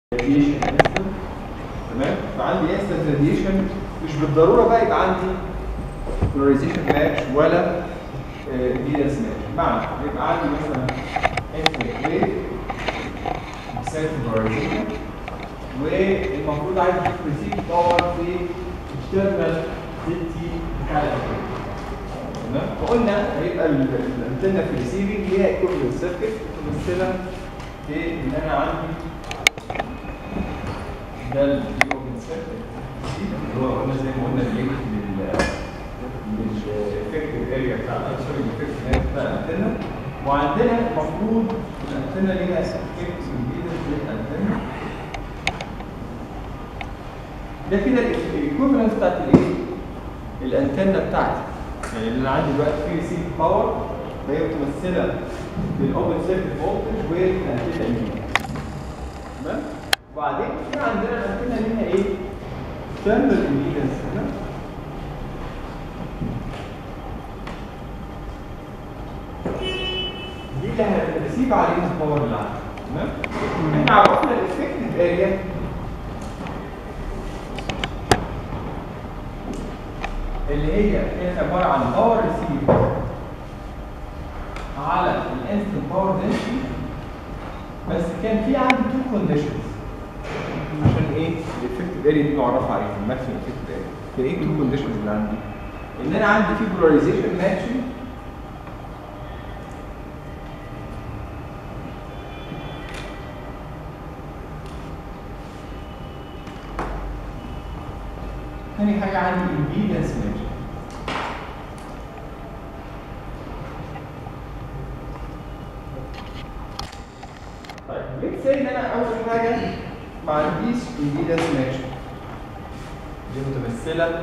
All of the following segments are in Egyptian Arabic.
radiation instant تمام فعندي instant radiation مش بالضروره بقى يبقى عندي polarization match ولا impedance match بمعنى يبقى عندي مثلا instant wave self polarization والمفروض عايز اشوف receive باور في external city بتاع الانتنه تمام فقلنا هيبقى ال- الانتنه في الريسيفنج هي equivalent circuit ممثله في ان انا عندي ده الاوبن سيركت اللي هو قلنا زي ما قلنا اللينك لل للافكتيف اريا بتاع سوري الافكتيف اريا بتاع الانتنه وعندنا المفروض الانتنه ليها افكت امبيدنس للانتنه ده كده الايكوفالنس بتاعت الايه؟ الانتنه بتاعتي يعني اللي انا عندي دلوقتي في ريسيف باور فهي متمثله بالاوبن سيركت فولتج والانتنه امبيدنس تمام؟ وبعدين في عندنا الانتنه ليها ايه؟ ثيرمال امبيدنس هنا دي اللي هنرسيف عليها الباور اللي عندنا تمام؟ احنا عرفنا الافكتيف اريا اللي هي كانت عباره عن باور ريسيف على الانستنت باور دنسيتي بس كان في عندي تو كونديشنز عشان ايه الافكتيف اريا دي معرفه عليها الماكسيمم افكتيف اريا كان ايه التو كونديشنز اللي عندي ان انا عندي في بولاريزيشن ماتشنج تاني حاجه عندي امبيدنس ماتشنج طيب ليتس سي ان انا اول حاجه ما عنديش امبيدنس ماتشنج دي متمثله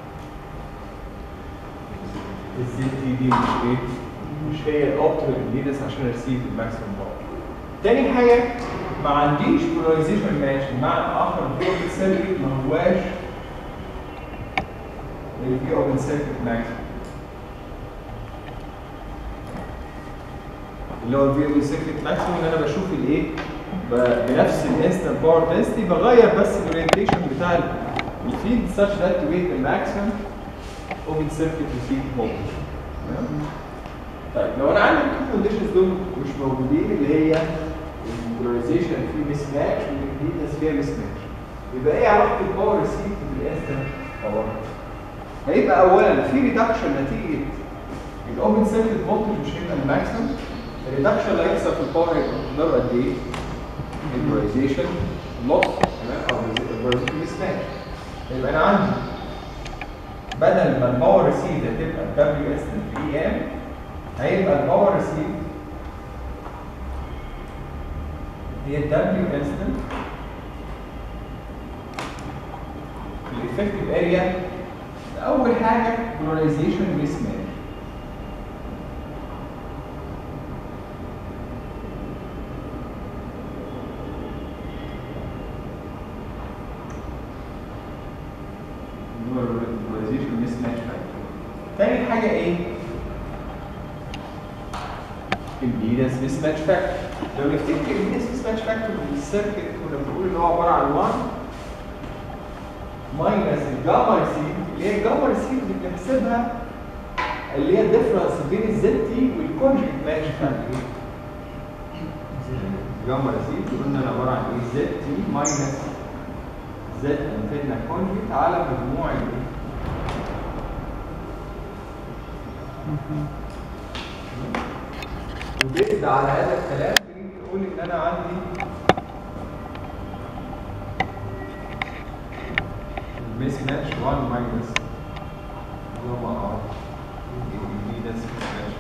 الزد تي دي مش ايه مش هي الاوبتيمال امبيدنس عشان ارسيف الماكسيمم باور تاني حاجه ما عنديش بولاريزيشن ماتش بمعنى اخر الفيو سيركت ما هواش الفي اوبن سيركت ماكسيمم اللي هو الفي اوبن سيركت ماكسيمم ان انا بشوف الايه ب- بنفس الانستنت باور دنسيتي بغير بس الاورينتيشن بتاع الفيد such that to get the maximum open circuit receive voltage تمام؟ طيب لو انا عندي التو كونديشنز دول مش موجودين اللي هي البولاريزيشن فيه مس ماتش والامبيدنس فيها مس ماتش يبقى ايه علاقه الباور ريسيف بالانستنت باور؟ هيبقى اولا في ريدكشن نتيجه الاوبن سيركت فولتج مش هيبقى الماكسيمم الريدكشن اللي هيحصل في الباور هيبقى مقداره قد ايه؟ البولاريزيشن لوس تمام او البولاريزيشن مس ماتش يبقى انا عندي بدل ما الباور ريسيف هتبقى دبليو اس اي ام هيبقى الباور ريسيف هي دبليو انستنت الافكتيف اريا اول حاجه بولاريزيشن ميس ماتش البولاريزيشن ميس ماتش تاني حاجه ايه امبيدنس ميس ماتش فاكتور لو نفتكر امبيدنس ميس ماتش فاكتور في السيركت كنا بنقول ان هو عباره عن 1 ماينس الجاما ريسيف اللي هي الجاما ريسيف اللي بنحسبها اللي هي الديفرنس بين الزد تي والكونجكت ماتش بتاع الايه؟ جاما ريسيف قلنا عباره عن ايه؟ زد تي ماينس زد انتنا كونجكت على مجموع الايه؟ وبيزد على هذا الكلام بنيجي نقول ان انا عندي الميس ماتش 1 ماينس جاما ار الامبيدنس ميس ماتش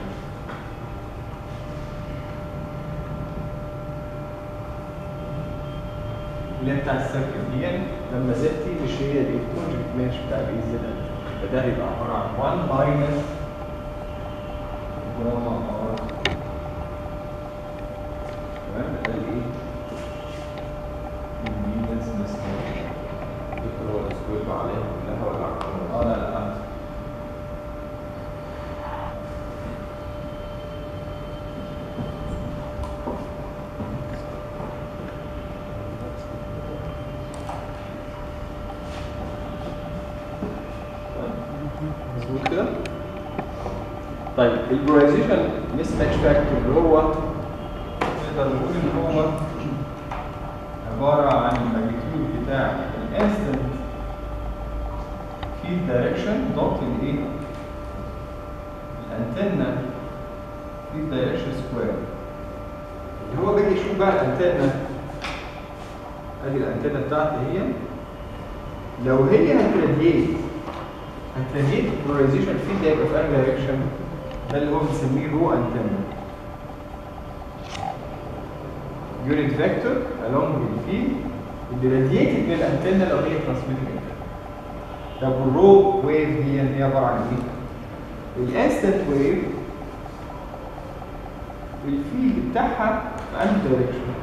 اللي هي بتاع السيركت دي لما زدتي مش هي الكونجكت ماتش بتاع الاي زد فده هيبقى عباره عن 1 ماينس جاما ار تمام ده الايه؟ الامبيدنس ميس ماتش دكتور هو السكوير بقى عليها كلها ولا على اه لا لا أنت. طيب البولاريزيشن مس ماتش فاكتور اللي هو نقدر نقول ان هو عباره عن الماجنتيود بتاع الانستنت فيلد دايركشن دوت الايه؟ الانتنه فيلد دايركشن سكوير اللي هو باجي يشوف بقى الانتنه ادي الانتنه بتاعتي هي لو هي هتراديت هتراديت البولاريزيشن فيلد هيبقى في انهي دايركشن ده اللي هو بنسميه رو انتنه يونت فيكتور along الفيلد اللي راديتد من الانتنه لو هي ترانسميتنج انتنه طب والرو ويف دي هي عباره عن ايه؟ الانستنت ويف الفيلد بتاعها في انهي دايركشن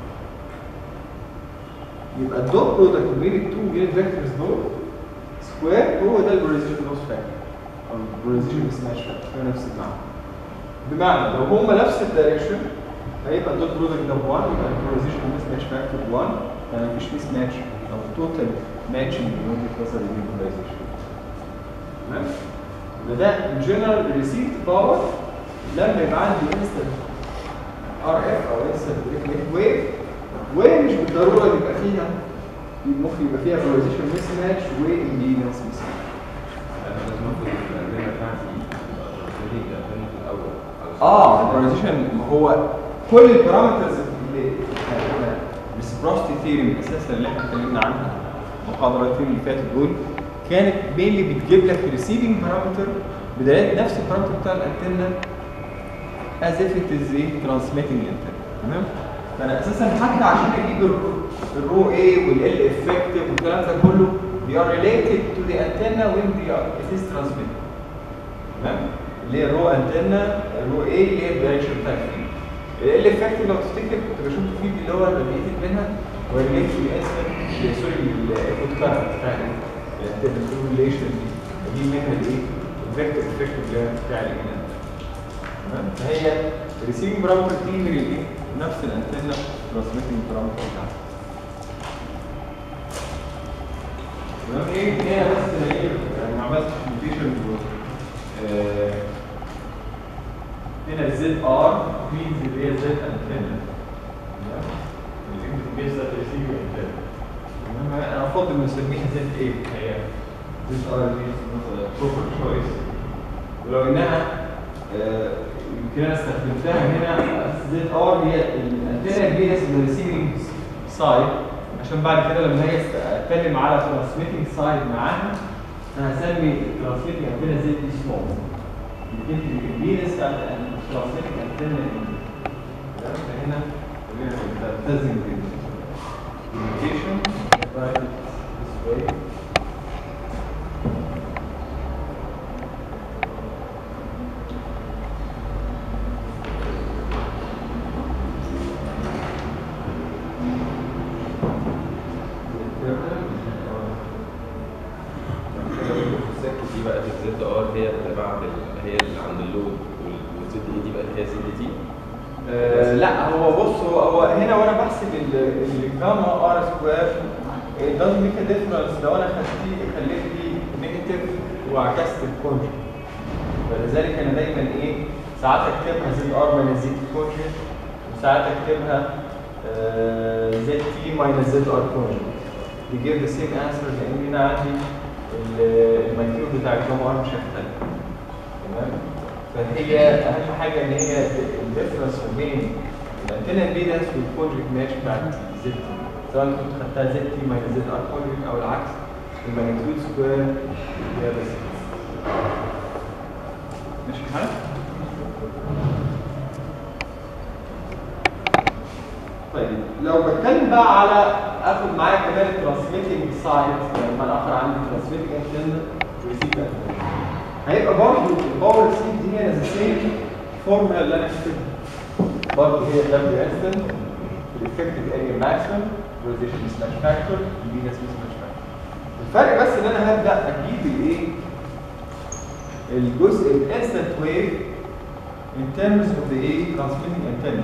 يبقى الدوت برودكت بين التو يونت فيكتورز دول سكوير هو ده البولاريزيشن لوس فاكتور او البولاريزيشن سماش فاكتور هو نفس المعنى بمعنى لو هما نفس الدايركشن هيبقى الدوت برودكت ده 1 يبقى البولاريزيشن مس ماتش فاكتور 1 يعني مفيش مس ماتش او توتال ماتشنج من وجهه نظر البولاريزيشن تمام يبقى ده الجنرال ريسيفد باور لما يبقى عندي انستنت ار اف او انستنت ويف ويف مش بالضروره يبقى فيها ممكن يبقى فيها بولاريزيشن مس ماتش وامبيدنس مس ماتش انا لازم اخد الأندية بتاعتي تبقى ترانسميتنج الأندية في الأول علشان- اه البولاريزيشن هو كل البارامترز اللي الريسبروسيتي ثيوري اساسا اللي احنا اتكلمنا عنها المحاضرتين اللي فاتوا دول كانت مينلي بتجيب لك ريسيفنج بارامتر بدلاله نفس البارامتر بتاع الانتنه از اف ات از ايه ترانسميتنج انتنه تمام فانا اساسا حتى عشان اجيب الرو- الرو اي والال افكتيف والكلام ده كله they are related to the antenna when they are, it is transmitted تمام اللي هي الرو انتنا الرو اي اللي هي الدايركشن بتاع الفيلد ال افكتيف لو تفتكر كنت بشوف الفيلد اللي هو الراديتد منها وريليت تو الانسنت سوري الايكوت كارنت بتاع الانتنا ريليشن دي دي منها الايه الفيكتور افكتيف اللي هي بتاع الانتنا تمام فهي ريسيفنج بارامتر دي من الايه نفس الانتنا ترانسميتنج بارامتر بتاعها تمام ايه هي بس هي يعني ما عملتش نوتيشن هنا الزد ار مينز اللي هي زد انتنا الانجليزي ريسيفنج انتنا تمام انا افضل نسميها زد ايه هي زد ار مينز بروبر تشويس ولو انها آه، يمكن انا استخدمتها هنا زد ار هي الانتنا الكبيره اسمها ريسيفنج سايد عشان بعد كده لما هي اتكلم على ترانسميتنج سايد معاها انا هسمي الترانسميتنج انتنا زد دي سمول الكبيرس بتاعت الترانسميتنج انتنا هنا بلتزم بالكوميونيكيشن right this way السكت دي بقت الزد ار هي اللي بعد ال- هي اللي عند اللود والزد اي دي بقت هي زد تي آه، لا هو بص هو, هو هنا وانا بحسب ال- الجاما ار سكوير it doesn't make a difference لو انا خدت خليت دي نيجاتيف وعكست الكونجكت فلذلك انا دايما ايه ساعات اكتبها زد ار ماينس زد كونجكت وساعات اكتبها زد تي ماينس زد ار كونجكت دي جيف ذا سيم انسر لان هنا عندي ال- الماجنتيود بتاع الجاما ار مش هيختلف تمام فهي اهم حاجه ان هي الديفرنس ما بين الانتنا امبيدنس والكونجكت ماتش بتاعت زد تي سواء كنت خدتها زد تي ماينس زد ار كونجكت او العكس الماجنتيود سكوير هي بس ماشي الحال؟ طيب لو بتكلم بقى على اخد معايا كمان الترانسميتنج سايد لما الاخر عندي ترانسميتنج انتنا وريسيف انتنا هيبقى برضه الباور سيف دي هي السيم فورمولا اللي انا كتبتها برضه هي دبليو انستنت الافكتيف اريا ماكسيمم روتيشن سلاش فاكتور البينس سلاش فاكتور الفرق بس ان انا هبدا اجيب الايه الجزء الانستنت ويف in terms of the ايه transmitting antenna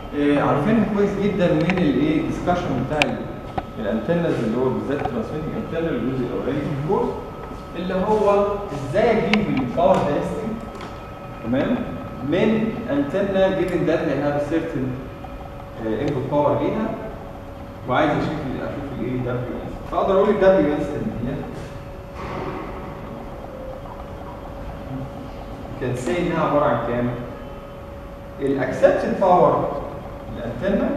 آه، عارفينها كويس جدا من الايه ديسكشن بتاع ال- الانتنز اللي هو بالذات ترانسميتنج انتنا الجزء الاولاني في الكورس اللي هو ازاي اجيب الباور دايستنج تمام من انتنا given that they have a certain uh, input power ليها وعايز اشوف ال- اشوف الايه دبليو اس فاقدر اقول الدبليو اس دي كان سي انها عباره عن كام؟ الاكسبتد باور الانتنه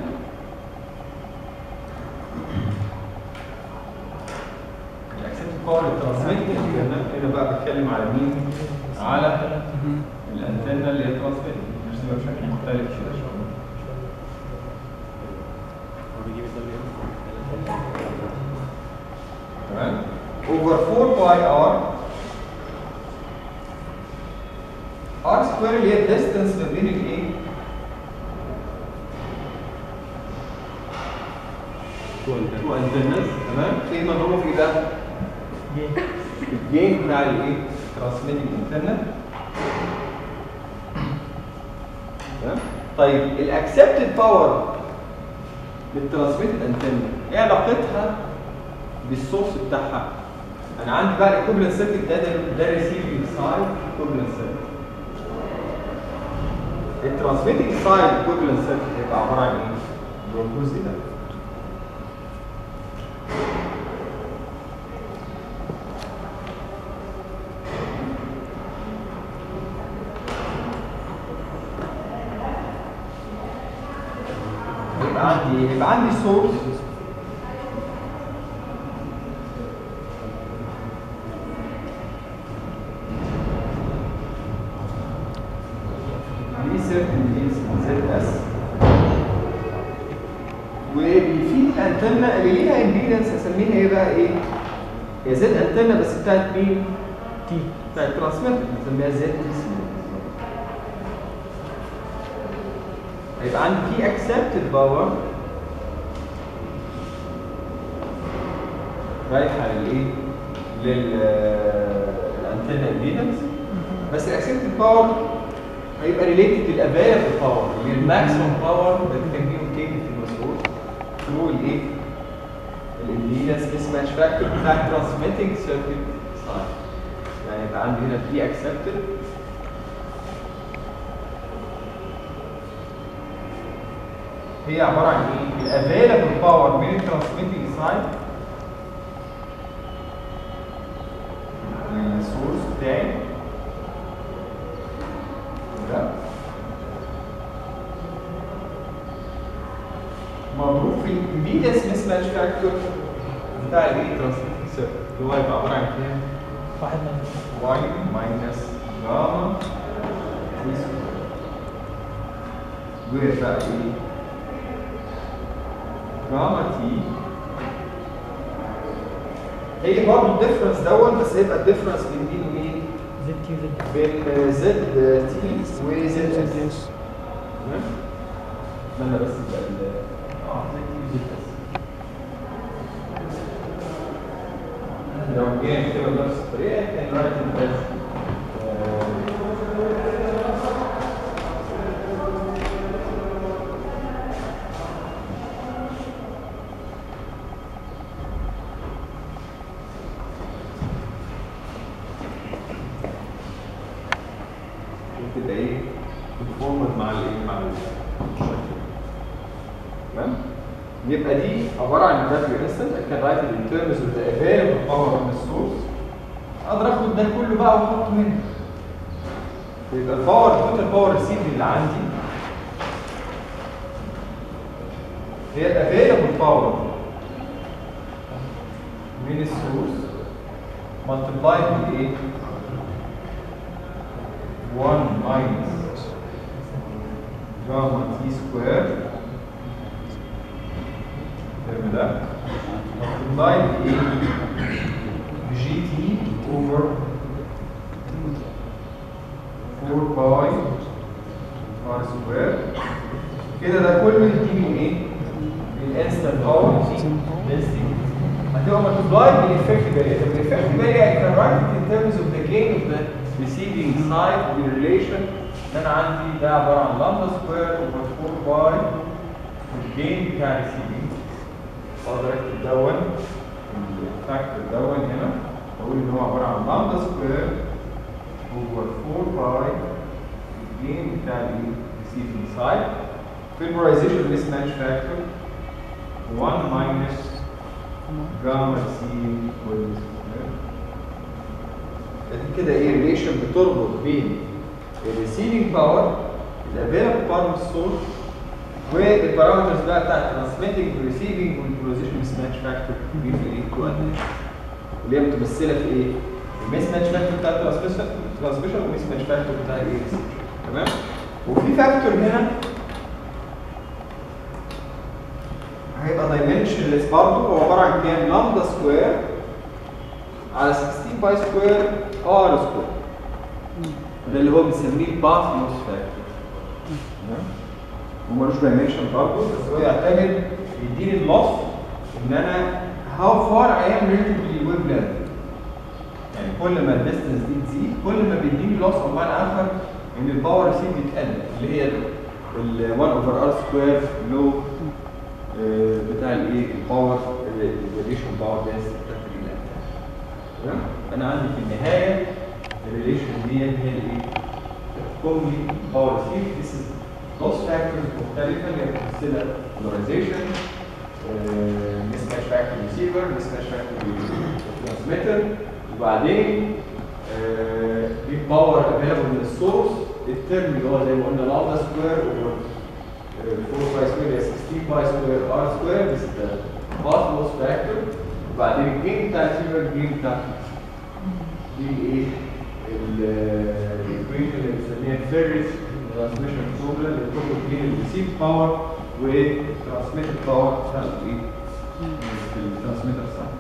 الاكسبتد باور الترانسميتنج هنا بقى بتكلم على مين؟ على الانتنه اللي هي ترانسميتنج نرسمها بشكل مختلف كده شويه تمام over 4 باي ار ار سكوير اللي هي الديستنس ما بين الايه؟ تو انتنز تمام في مضروبه في ده الجين بتاع الايه؟ ترانسميتنج انتنا تمام طيب الاكسبتد باور للترانسميتد انتنا ايه علاقتها بالسورس بتاعها؟ انا عندي بقى الايكوبلنت سيركت ده ده ريسيفنج سايد ايكوبلنت سيركت الترانسميتنج سايد ايكوبلنت سيركت هيبقى عباره عن ايه؟ اللي هو الجزء ده يبقى عندي يبقى عندي سورس ليه سيرتن زد اس وبيفيد الانتنه اللي ليها امبيدنس اسميها ايه بقى ايه؟ هي زد انتنه بس بتاعت مين؟ تي بتاعت ترانسميتر بنسميها زد تي سي هيبقى عندي في اكسبتد باور رايحه للايه؟ للانتنه امبيدنس بس الاكسبتد باور هيبقى ريليتد للافيلبل باور اللي هي الماكسيمم باور that can be obtained from a source through الايه؟ الامبيدنس مس ماتش فاكتور بتاع الترانسميتنج سيركت سايد يعني يبقى عندي هنا في اكسبتد هي عباره عن ايه؟ الافيلبل باور من الترانسميتنج سايد السورس بتاعي ده مضروب في الامبيدنس مس ماتش فاكتور بتاع الايه ترانسميتنج سيركت اللي هو يبقى عباره عن كام؟ واحد من y minus gamma t square ويبقى ايه؟ جاما تي هي برضه الديفرنس دون بس هيبقى الديفرنس بين مين ومين؟ زد تي زد بين زد تي وزد اس تمام؟ اتمنى بس يبقى ال اه زد تي وزد اس لو جينا نكتبها بنفس الطريقه كان رايت بس تبقى ايه بتفورمت مع الايه مع الشكل تمام يبقى دي عباره عن دبليو انستنت كان رايت ان ترمز اوف ذا افيلبل باور من السورس اقدر اخد ده كله بقى واحطه هنا يبقى الباور التوتال باور ريسيف اللي عندي هي الافيلبل باور من السورس multiplied بالايه 1 minus gamma t square الترم ده multiplied بايه بجي تي over 4 باي ار سكوير كده ده كله يديني ايه؟ الانستنت باور density هتبقى multiplied بالeffective area طب الeffective area I can write it in terms of the gain of the receiving side in relation ان انا عندي ده عباره عن لامدا سكوير اوفر 4 باي الجين بتاع الريسيفنج اقدر اكتب دون الفاكتور دون هنا اقول ان هو عباره عن لامدا سكوير اوفر 4 باي الجين بتاع الريسيفنج سايد في البولايزيشن ميس ماتش فاكتور 1 ماينس جاما سي كل كده ايه ريليشن بتربط بين الريسيفنج باور الافيلابل باور من السورس والبارامترز بقى بتاعت الترانسميتنج والريسيفنج والبولاريزيشن ميس ماتش فاكتور دي في الايه كوادريشن اللي هي متمثله في ايه؟ الميس ماتش فاكتور بتاع الترانسميشن الترانسميشن والميس ماتش فاكتور بتاع الايه؟ تمام؟ وفي فاكتور هنا هيبقى دايمنشنلس برضه هو عباره عن كام؟ لامدا سكوير على 16 باي سكوير ار سكوير ده اللي هو بنسميه الباث لوس فاكتور تمام؟ هو ملوش دايمنشن برضه بس هو يعتمد يديني اللوس ان انا هاو فار اي ام ريليتيفلي ويف لينث يعني كل ما الديستنس دي تزيد كل ما بيديني لوس او معنى اخر ان الباور ريسيف بيتقل اللي هي ال 1 اوفر ار سكوير لو بتاع الايه الباور الريليشن باور دنسيتي بتاعت الريلاك تمام انا عندي في النهايه الريليشن دي هي الايه تحكم لي باور ريسيف ذيس از لوس فاكتورز مختلفه اللي هي بتمثلها بولاريزيشن مس ماتش فاكتور ريسيفر مس ماتش فاكتور ترانسميتر وبعدين دي باور افيلابل من السورس الترم اللي هو زي ما قلنا لامدا سكوير اوفر 4 باي سكوير 16 باي سكوير ار سكوير بس ده باث لوس فاكتور وبعدين الجين بتاع الريسيفر الجين بتاع دي ايه الايكويشن اللي بنسميها فيرس ترانسميشن فورمولا اللي بتربط بين الريسيف باور والترانسميتد باور بتاعت ايه الترانسميتر سايد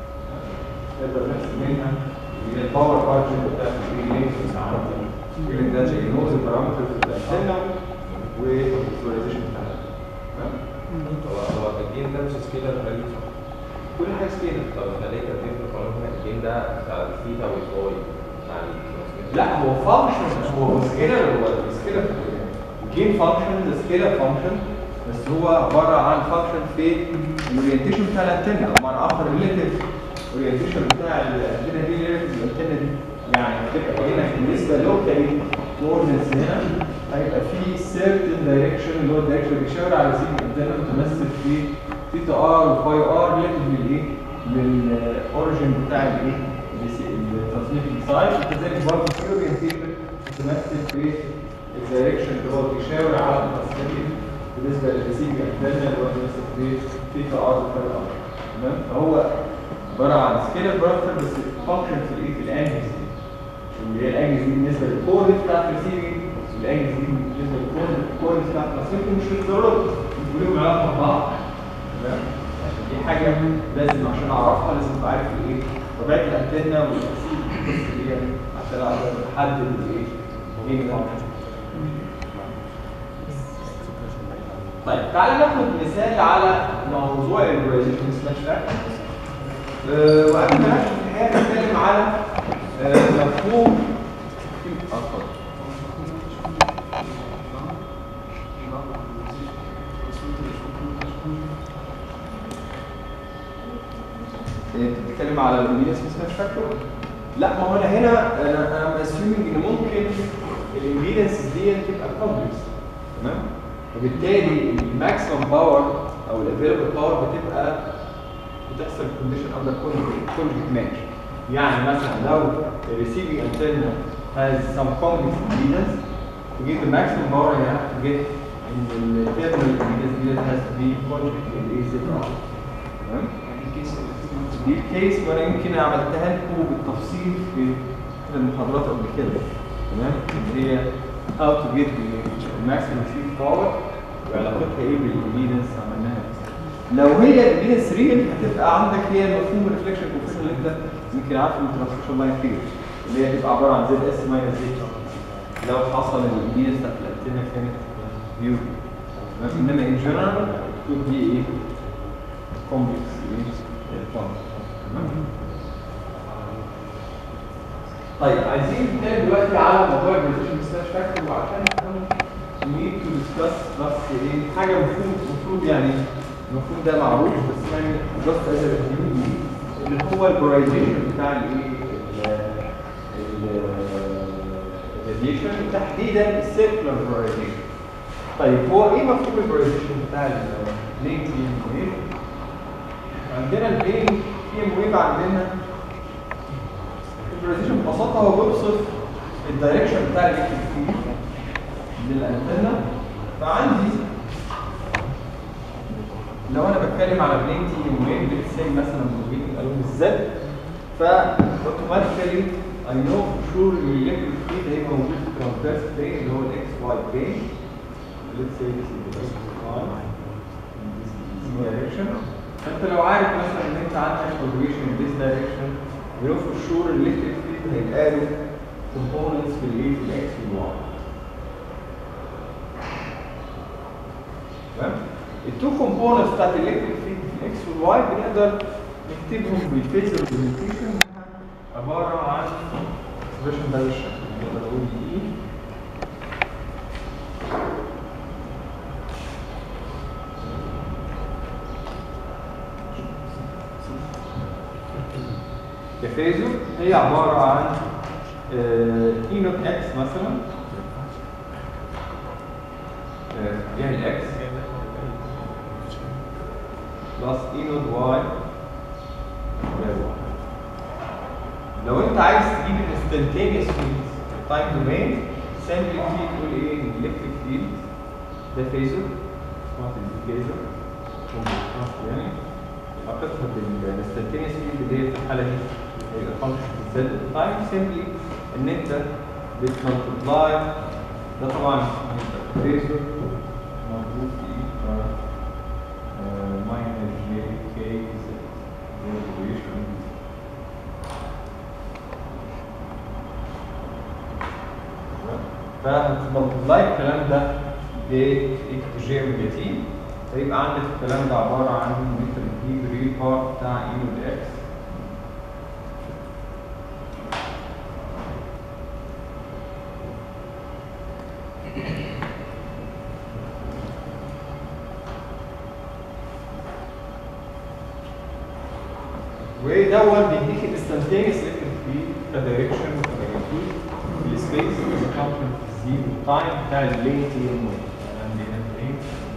نقدر نحسب منها اللي هي الباور بادجت بتاعت الايه اللي ده شيء نوز البارامترز بتاعتنا والفلوريزيشن بتاعتها تمام هو هو الجين ده مش سكيلر فاليو صح؟ كل حاجه سكيلر طب احنا ليه كاتبين في القانون هنا الجين ده بتاع الثيتا والفاي بتاع الترانسميشن لا هو فانكشن هو سكيلر هو سكيلر الجين فانكشن ده سكيلر فانكشن بس هو عباره عن فانكشن في الاورينتيشن بتاع الانتنه او معنى اخر ريليتيف اورينتيشن بتاع الانتنه دي ريليتيف الانتنه دي يعني هتبقى هنا بالنسبه لوكالي كوردينتس هنا هيبقى في سيرتن دايركشن اللي هو الدايركشن اللي بيشاور على سين الانتنه متمثل في ثيتا ار وفاي ار ريليتيف للايه؟ للاوريجن بتاع الايه؟ الترانسميتنج سايد وكذلك برضه في اورينتيشن متمثل في الدايركشن اللي هو بيشاور على الترانسميتنج بالنسبه للريسيفنج انتنه اللي هو متمثل في ثيتا ار وفاي ار تمام فهو عباره عن سكيلر بارامتر بس فانكشن في الايه؟ في الانجلز دي اللي هي الانجلز دي بالنسبه للكورد بتاعت الريسيفنج الانجلز دي بالنسبه للكورد الكورد بتاعت الترانسميتنج مش بالضروره يكون لهم علاقه ببعض تمام عشان دي حاجه لازم عشان اعرفها لازم ابقى عارف الايه طبيعه الانتنه والتاثير القصه دي عشان اقدر احدد الايه مين الفانكشن طيب تعالى ناخد مثال على موضوع البولاريزيشن سلاش فاكتور وقبل ما نحكي في الحقيقه نتكلم على آه، مفهوم اه اتفضل انت بتتكلم على الامبيدنس مش فاكتور لا ما هو انا هنا انا انا اسيومينج ان ممكن الامبيدنس دي تبقى كومبلكس تمام وبالتالي الماكسيمم باور او الافيلبل باور بتبقى بتحصل كونديشن اندر كونجكت ماتش يعني مثلا لو الريسيفنج antenna has some complex impedance to get the maximum power you have to get in the terminal impedance دي has to be conjugate in the AZR تمام دي الكيس وانا يمكن عملتها لكم بالتفصيل في في المحاضرات قبل كده تمام اللي هي how to get the maximum receive power وعلاقتها ايه بالامبيدنس عملناها لو هي الامبيدنس ريل هتبقى عندك هي مفهوم الريفلكشن كوفيشن اللي انت يمكن عارفه من الترانسميشن لاين ثيوري اللي هي هتبقى عباره عن زد اس ماينس زد لو حصل الامبيدنس بتاعت الانتنه كانت فيو انما ان جنرال تكون دي ايه كومبلكس ايه فانكشن تمام طيب عايزين نتكلم دلوقتي على موضوع البرزنتيشن سلاش فاكتور وعشان نفهم we need to discuss بس ايه حاجه المفروض المفروض يعني المفروض ده معروف بس يعني just as a review اللي هو البرايزيشن بتاع الايه الراديشن تحديدا السيركلر برايزيشن طيب هو ايه مفهوم البرايزيشن بتاع اللينك دي ويف عندنا البلين في ام ويف عندنا البرايزيشن ببساطه هو بيوصف الدايركشن بتاع الالكتريك فيلد للانتنه فعندي لو انا بتكلم على بلين تي ام ويف بتسمي مثلا موجين الالوم الزد فاوتوماتيكالي I know for sure ان الالكتريك فيلد هيبقى موجود في الترانسفيرس بلين اللي هو الاكس واي بلين let's say this is the y in this direction فانت لو عارف مثلا ان انت عندك contribution in this direction you know for sure electric field هيبقى له components في الايه في الاكس والواي تمام التو components بتاعت electric field في الاكس والواي بنقدر نكتبهم بالفيزر ريبريزنتيشن عباره عن expression ده بالشكل نقدر نقول دي ايه كفيزر هي عبارة عن اي نوت اكس مثلا آه، اتجاه الاكس بلس اي نوت واي لو انت عايز تجيب الانستنتينيوس فيلد التايم دومين سامبل تيجي تقول ايه الالكتريك فيلد ده فيزر اسمها فيزر يعني علاقتها بالانستنتينيوس فيلد اللي هي في الحاله دي هيبقى فانكشن زد تايم سيمبلي ان انت بتملتبلاي ده طبعا فيزر موجود في ماينس جي كي ريزوليوشن فهتملتبلاي الكلام ده ب جي اوميجا تي هيبقى عندك الكلام ده عباره عن ان انت بتجيب الريل بارت بتاع اي ود اكس ودون بيديك الانستنتينيوس الكتريك فيلد كدايركشن وكماجنتيود في السبيس فانكشن في الزيرو تايم بتاع اللين تي ام عندي هنا ايه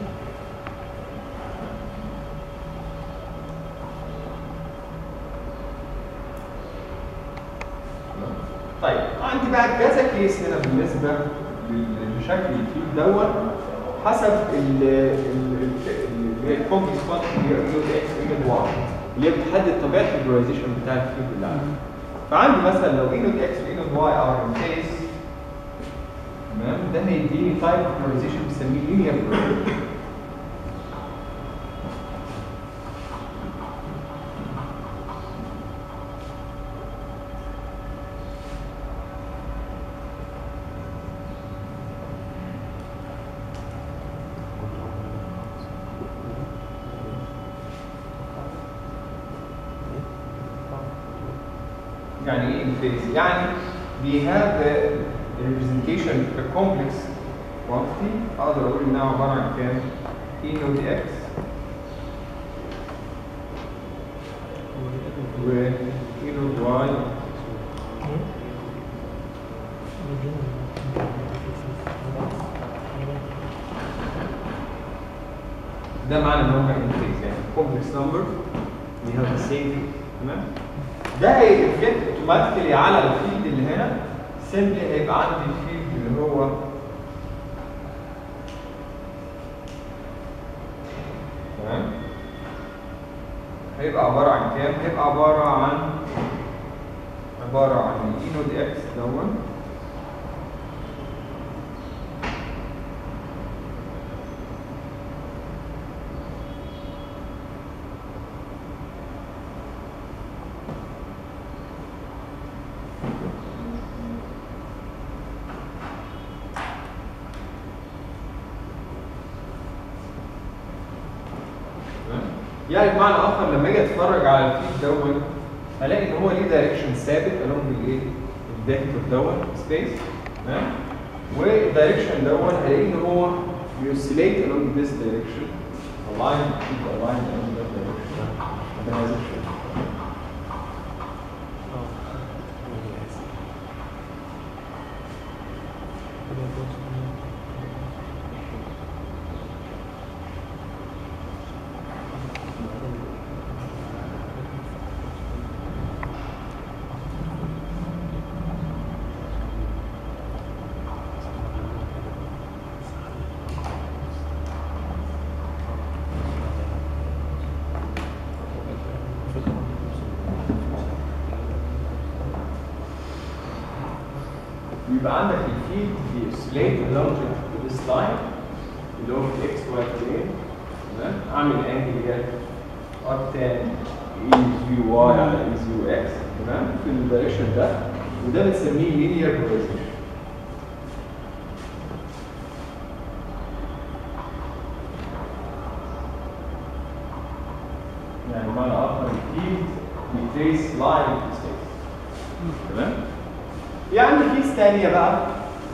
طيب عندي بقى كذا كيس هنا بالنسبه لل- لشكل الفيلد دوت حسب ال ال اللي هي الكومبلكس فانكشن اللي هي ايود اكس ايود واي اللي هي بتحدد طبيعه البرايزيشن بتاع الفيلد اللي عندي فعندي مثلا لو اينود اكس واينود واي ار ان فيس تمام ده هيديني تايب اوف بولاريزيشن بنسميه لينير بولاريزيشن يعني ايه انفيز؟ يعني we have a representation a complex quantity اقدر اقول انها عباره عن كام؟ e نود x و e نود y ده معنى ان هو انفيز يعني complex number we have the same تمام؟ ده هيرفلكت اوتوماتيكلي على الفيلد اللي هنا سيمبلي هيبقى عندي الفيلد اللي هو تمام هيبقى عبارة عن كام؟ هيبقى عبارة عن عبارة عن الاي نود اكس دون تمام؟ يعني بمعنى اخر لما اجي اتفرج على الفيد دوت هلاقي ان هو ليه دايركشن ثابت along بالايه؟ الفيكتور دوت سبيس تمام والدايركشن دوت هلاقي ان هو بيوسيليت along this direction align keep aligned along that direction بهذا الشكل يبقى عندك الفيلد بيوسيليت along this line اللي هو في اكس واي بلين تمام اعمل انجل اللي هي ارتان اي يو واي على اي يو اكس تمام في الدايركشن ده وده بنسميه لينير بولاريزيشن يعني بمعنى اخر الفيلد بيتريس لاين في سبيس تمام في عندي كيس تانية بقى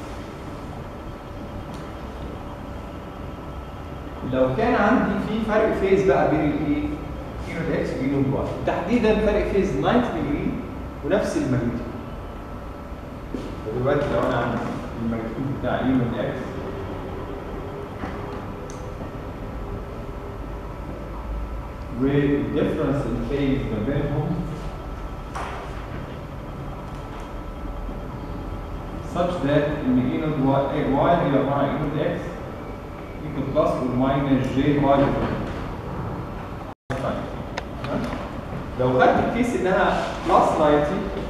لو كان عندي في فرق فيز بقى بين الايه؟ كيلو الاكس وكيلو الواي تحديدا فرق فيز 90 ديجري ونفس الماجنتيود فدلوقتي لو انا عندي الماجنتيود بتاع يو من اكس والديفرنس الفيز ما بينهم such that in the input y, y هي عبارة عن input x equal plus or minus j y تمام؟ لو خدت الكيس انها plus 90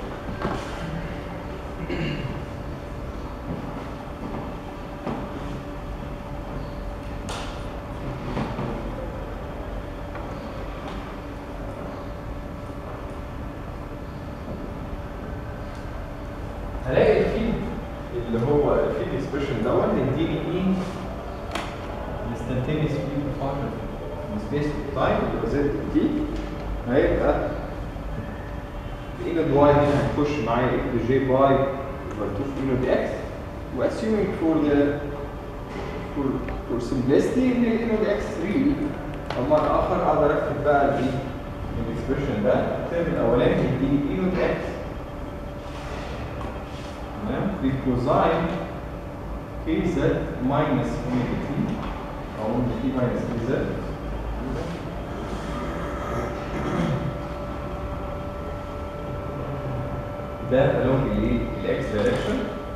هلاقي الفيلد اللي هو الفيلد اكسبريشن دوت هيديني ايه instantaneous field function in space of time اللي هو زد تي هيبقى الايجاد واي هنا هتخش معايا اكس جي باي over 2 في ايجاد اكس واسيومينج فور ذا for for simplicity ان الايجاد اكس ريل اما الاخر اقدر اكتب بقى الايه الاكسبريشن ده الترم الاولاني هيديني ايجاد اكس تمام بكوزاين كي زد ماينس اوميجا تي او اوميجا تي ماينس كي زد ده along الايه الاكس دايركشن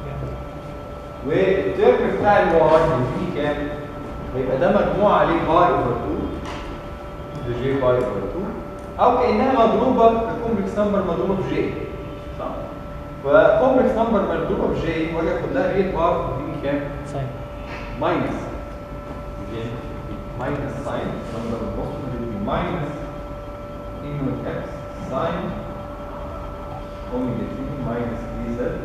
والترم بتاع الواي اللي فيه كام هيبقى ده مجموع عليه باي اوفر 2 ده جي باي اوفر 2 او كانها مضروبه بكومبلكس نمبر مضروبه في جي صح فكومبلكس نمبر مضروبه في جي واجي اخد لها ريت بار تديني كام؟ ساين ماينس ماينس ساين نمبر بوست ماينس انوت اكس ساين اوميجا تي ماينس دي زد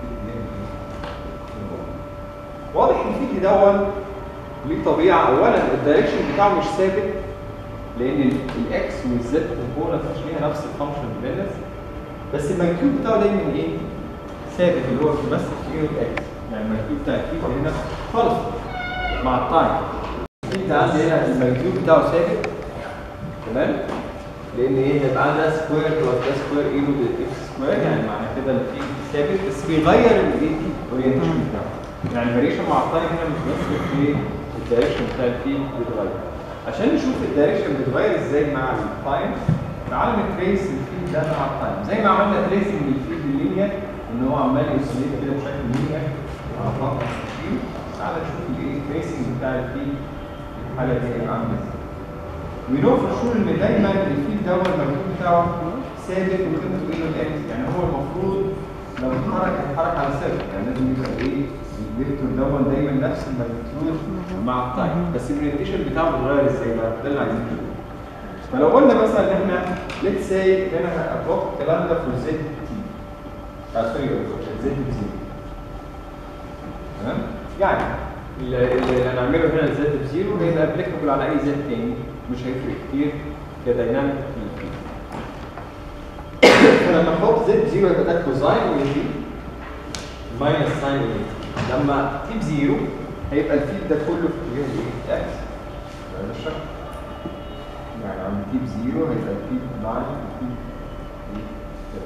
واضح ان في دون ليه طبيعه اولا الدايركشن بتاعه مش ثابت لان الاكس والزد كومبوننت مش ليها نفس الفانكشن بالانس بس الماجنتيود بتاعه دايما ايه؟ ثابت اللي هو بيمثل في ايه اكس يعني الماجنتيود بتاع الفيلد هنا خالص مع التايم الفيلد عندي هنا الماجنتيود بتاعه ثابت تمام؟ لان ايه هيبقى عندها سكوير بلس ده سكوير ايه له اكس سكوير يعني معنى كده الفيلد ثابت بس بيغير الايه الاورينتيشن بتاعه يعني الفاريشن مع التايم هنا مش بس في الدايركشن بتاع الفيلد بيتغير عشان نشوف الدايركشن بيتغير ازاي مع التايم تعال نتريس الفيلد ده مع التايم زي ما عملنا تريسنج للفيلد اللينير ان هو عمال يوصلين كده بشكل لينير على خط مستقيم تعال نشوف الايه التريسنج بتاع الفيلد في الحاله دي هيبقى عامل ازاي ونو فور شور ان دايما الفيلد ده المجهود بتاعه ثابت وقيمته ايه الاكس يعني هو المفروض لو اتحرك هيتحرك على صفر يعني لازم يبقى ايه الفيكتور ده دايما نفس الماجنتيود مع التايم بس الاورينتيشن بتاعه بيتغير ازاي بقى ده اللي عايزين نشوفه فلو قلنا مثلا ان احنا ليتس سي هنا ابلوك الكلام ده في زد تي اه سوري زد بزيرو تمام يعني اللي اللي هنعمله هنا الزد بزيرو هيبقى ابليكابل على اي زد تاني مش هيفرق كتير كدايناميك فلما احط زد بزيرو يبقى ده كوزاين ويجي ماينس ساين ايه لما تجيب زيرو هيبقى الفيد ده كله في اتجاه الايه؟ اكس ده الشكل يعني لما تجيب زيرو هيبقى الفيد 9 الفيد ايه؟ كده.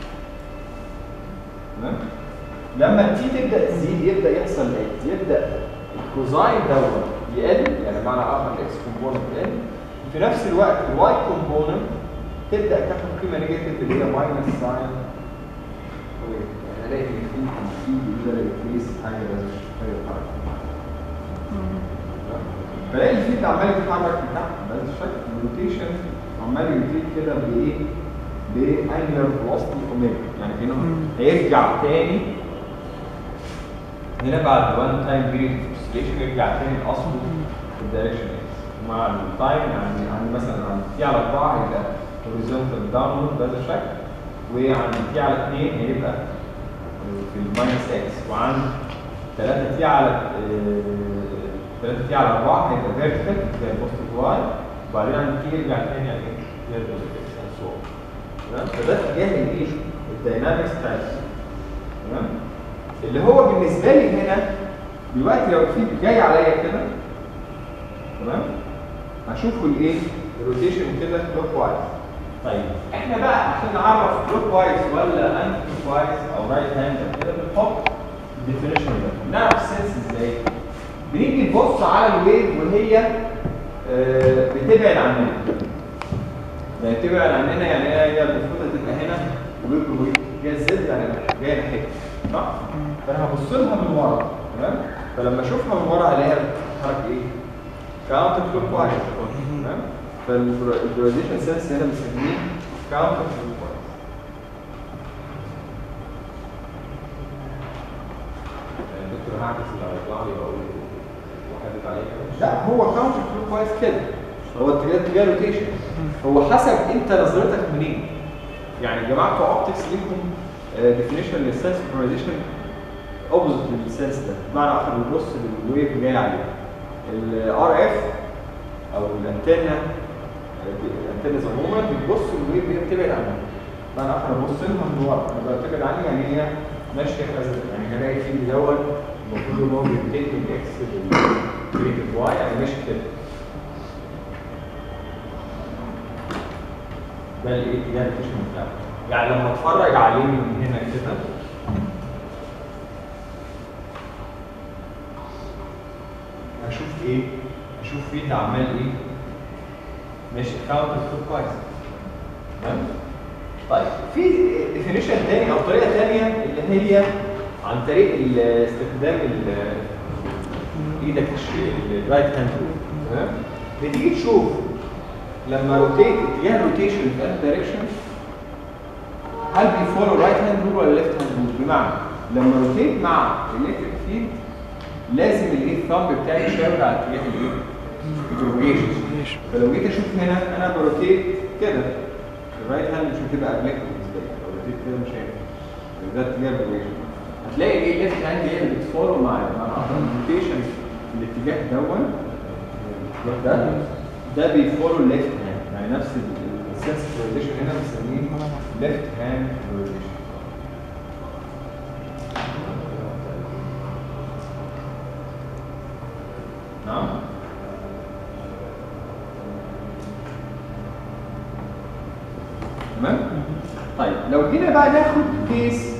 تمام لما التي تبدا تزيد يبدا يحصل ايه؟ يبدا الكوزاين دوت يقل يعني بمعنى اخر الاكس كومبوننت يقل في نفس الوقت الواي كومبوننت تبدا تاخد قيمه نيجاتيف اللي هي ماينس ساين يعني الاقي في في يقدر يقيس حاجه بس حاجه تتحرك فلاقي الفيد عمال يتحرك لتحت بهذا الشكل الروتيشن عمال يزيد كده بايه؟ بانجلر فيلوسيتي اوميجا يعني هنا هيرجع تاني هنا بعد وان تايم بيريد اوسيليشن يرجع تاني لاصله في الدايركشن اكس مع التايم يعني عندي مثلا عند تي على 4 هيبقى هوريزونتال داونورد بهذا الشكل وعند تي على 2 هيبقى في الماينس اكس وعند 3 تي على 3 تي على 4 هيبقى فيرتيكال زي البوستيف واي وبعدين عند تي يرجع تاني على ايه؟ زي البوستيف اكس and so on. تمام فده اتجاه الايه؟ الداينامكس بتاع تمام اللي هو بالنسبه لي هنا دلوقتي لو في جاي عليا كده تمام هشوفه الايه؟ الروتيشن كده كلوك وايز طيب احنا بقى عشان نعرف كلوك وايز ولا انتي كلوك وايز او رايت هاند كده بنحط الديفينيشن ده نعرف السنس ازاي؟ بنيجي نبص على الويف وهي آه، بتبعد عننا يعني تبعد عننا يعني هي المفروض هتبقى هنا ويف ويف هي الزد يعني جايه ناحيتي صح؟ فانا هبص لها من ورا تمام؟ فلما اشوفها من ورا هلاقيها بتتحرك ايه؟ كاونتر كلوك وايز تمام؟ فالبريزيشن سنس هنا بنسميه كاونتر كلوك وايز الدكتور هعكس اللي هيطلع لي واقول وحدد عليه كده لا هو كاونتر كلوك وايز كده هو اتجاه اتجاه روتيشن هو حسب انت نظرتك منين يعني جماعه بتوع اوبتكس ليهم ديفينيشن للسنس بولاريزيشن اوبوزيت للسنس ده بمعنى اخر بيبص للويف جاي عليه الار اف او الانتنه الانتنز عموما بتبص للويف وهي بتبعد عنها بمعنى اخر ببص لها من ورا انا بتبعد عني يعني هي ماشيه كذا يعني هلاقي في دوت المفروض ان هو بيبتدي من اكس للكريتيف واي يعني ماشي كده ده الايه ده الفيشن بتاعه يعني لما اتفرج عليه من هنا كده هشوف ايه هشوف فيه عمال ايه ماشي كاونتر كلوك وايز تمام طيب في ديفينيشن تاني او طريقه تانيه اللي هي عن طريق ال- استخدام ال- ايدك الرايت هاند تمام بتيجي تشوف لما روتيت اتجاه الروتيشن في انهي دايركشن هل بيفولو رايت هاند رول ولا ليفت هاند رول بمعنى لما روتيت مع الالكتريك فيلد لازم الايه الثامب بتاعي يشاور على اتجاه الايه البروبيشن فلو جيت اشوف هنا انا بروتيت كده الرايت هاند مش هتبقى ابليك بالنسبه لي لو روتيت كده مش هينفع ده اتجاه البروبيشن هتلاقي ايه الليفت هاند هي اللي بتفولو مع مع الروتيشن في الاتجاه دون ده ده بيفولو الليفت هاند يعني نفس السنس بروزيشن هنا بنسميه ليفت هاند بروزيشن نعم تمام طيب لو جينا بقى ناخد كيس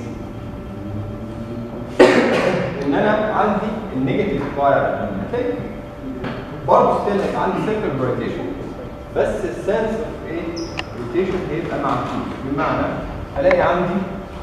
ان انا عندي النيجاتيف باير هتلاقي برضه ستيل عندي سيركل روتيشن بس السنس اوف ايه روتيشن هيبقى معكوس بمعنى هلاقي عندي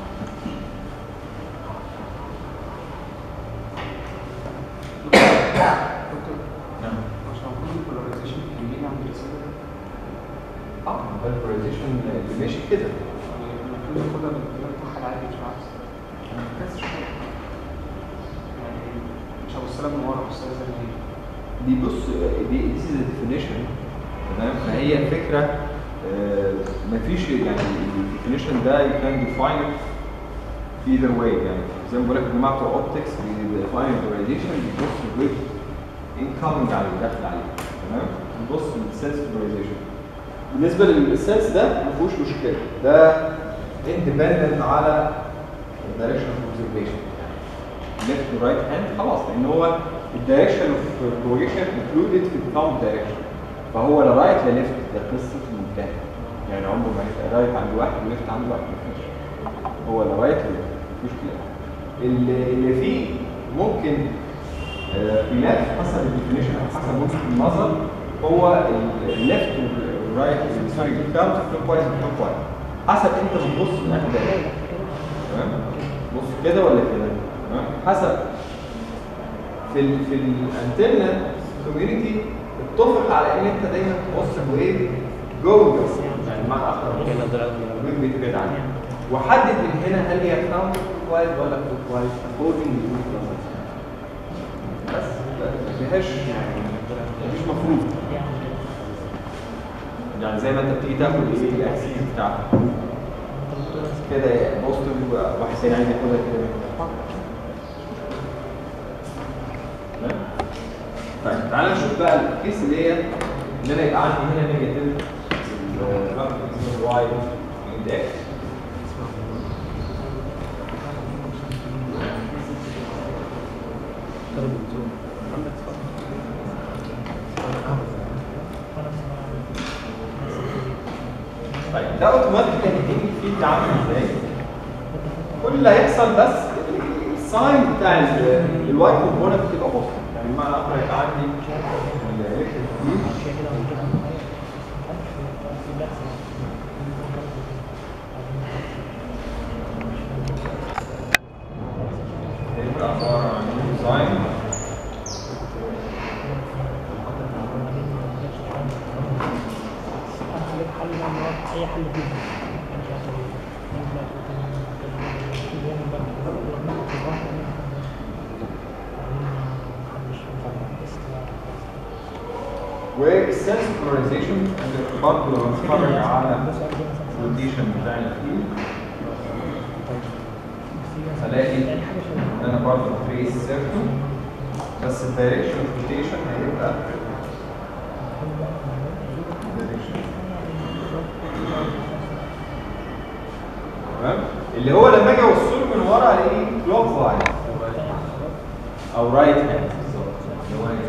نعم عشان كل البولاريزيشن بيجي عند الرسالة اه البولاريزيشن اللي ماشي كده المفروض ياخدها من الاتجاه بتاعها العادي مش العكس بس شوية يعني مش هبص لها من ورا هبص لها زي ما هي دي بص دي this is a definition تمام فهي الفكره آه، مفيش يعني الديفينيشن ده you can define it either way يعني زي ما بقول لك الجماعه بتوع اوبتكس بيديفاين البولاريزيشن بيبص الويف انكمنج عليه داخل عليه تمام بنبص للسنس بولاريزيشن بالنسبه للسنس ده ما فيهوش مشكله ده اندبندنت على الدايركشن اوف اوبزرفيشن ليفت ورايت هاند خلاص لان هو الدايركشن اوف بروجيكشن انكلودد في الثامب دايركشن فهو لا رايت لا ليفت ده قصه منتهى يعني عمره ما هيبقى رايت عند واحد وليفت عند واحد مفيش هو لا رايت ولا ليفت مفيش كده اللي اللي فيه ممكن آه، خلاف حسب الديفينيشن او حسب وجهه النظر هو الليفت والرايت سوري الكاونت كلوك وايز والكلوك وايز حسب انت بتبص من انهي دايره تمام بص كده ولا كده تمام حسب في ال في الانتنه كوميونتي اتفق على ان انت دايما تبص بايه جوه بس يعني معنى اخر الويب بيتبعد عنك وحدد من هنا هل هي كاونت كلوك وايز ولا كلوك وايز اكوردنج بس ما فيهاش يعني مفيش مفروض يعني زي ما انت بتيجي تاخد ايه الاكسيس بتاعتك كده بوزيتيف واحد تاني عايز ياخدها كده تمام؟ طيب تعالى نشوف بقى الكيس اللي هي ان انا يبقى عندي هنا نيجاتيف الرقم اسمه واي اندكس طيب ده اوتوماتيك هيديني الفيلد عامل ازاي؟ كل اللي هيحصل بس الساين بتاع الواي كومبوننت بتبقى بوزيتيف يعني بمعنى اخر هيبقى عندي الالكتريك فيلد هيبقى عباره عن ساين اي حل فيه والسنس بولاريزيشن برضه لو نتفرج على الروتيشن بتاع الفيلد هلاقي ان انا برضه فيس سيركل بس الدايركشن اوف روتيشن هيبقى تمام اللي هو لما اجي اوصله من ورا الاقيه كلوك وايز او رايت هاند اللي هو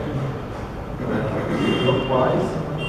كلوك وايز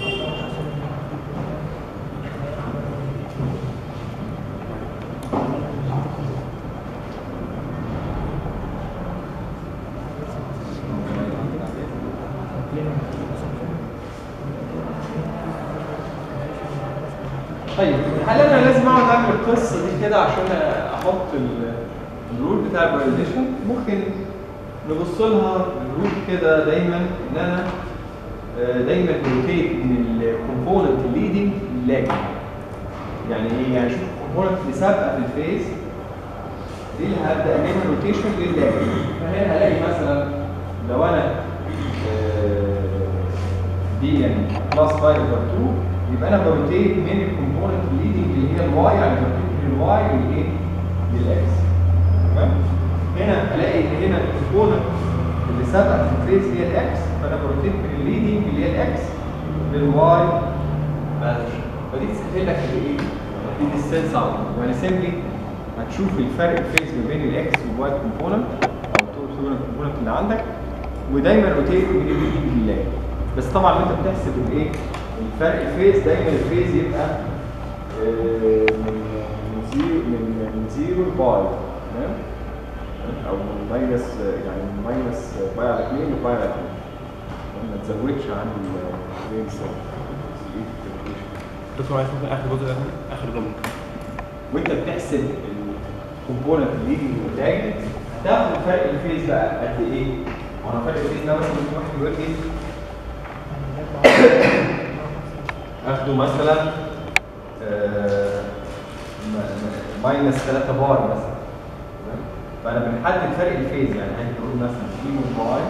طيب هل انا لازم اقعد اعمل القصه دي كده عشان احط ال- الرول بتاع الفاليديشن ممكن نبص لها الرول كده دايما ان انا آه، دايما روتيت من الكومبوننت الليدنج للاجن يعني ايه يعني شوف الكومبوننت اللي سابقه في الفيز دي اللي هبدا اعملها روتيشن للاجن فهنا هلاقي مثلا لو انا آه، دي يعني بلس 5 اوفر 2 يبقى انا بروتيت من الكومبوننت الليدنج اللي هي الواي يعني بروتيت من الواي للايه؟ للاكس تمام؟ هنا الاقي ان هنا الكومبوننت اللي سبق في الفيز هي الاكس فانا بروتيت من الليدنج اللي هي الاكس للواي ماشي فدي تسهل لك الايه؟ دي السنس اوت يعني سيمبلي هتشوف الفرق الفيز ما بين الاكس والواي كومبوننت او التو كومبوننت اللي عندك ودايما روتيت من الليدنج للاكس بس طبعا وانت بتحسب الايه؟ الفرق الفيز دايما الفيز يبقى آه، من من زيرو من من زيرو لباي تمام او من ماينس يعني من ماينس باي على 2 لباي على 2 ما تزودش عن الرينج دكتور عايز ممكن اخر جزء ده اخر جمله وانت بتحسب الكومبوننت اللي يجي والتاجت هتاخد فرق الفيز بقى قد ايه؟ وانا فرق الفيز ده مثلا ممكن واحد يقول لي اخده مثلا آه، م- م- ماينس 3 بار مثلا تمام؟ فانا بنحدد فرق الفيز يعني هاجي نقول مثلا في من باي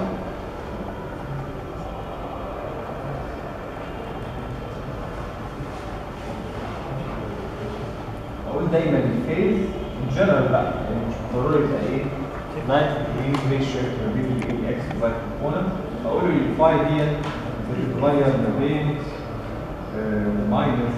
اقول دايما الفيز ان جنرال بقى يعني مش ضروري يبقى ايه 90 degree فيز شيفت ما بين الاكس والواي كومبوننت اقول له الفاي ديت بتتغير ما بين ماينس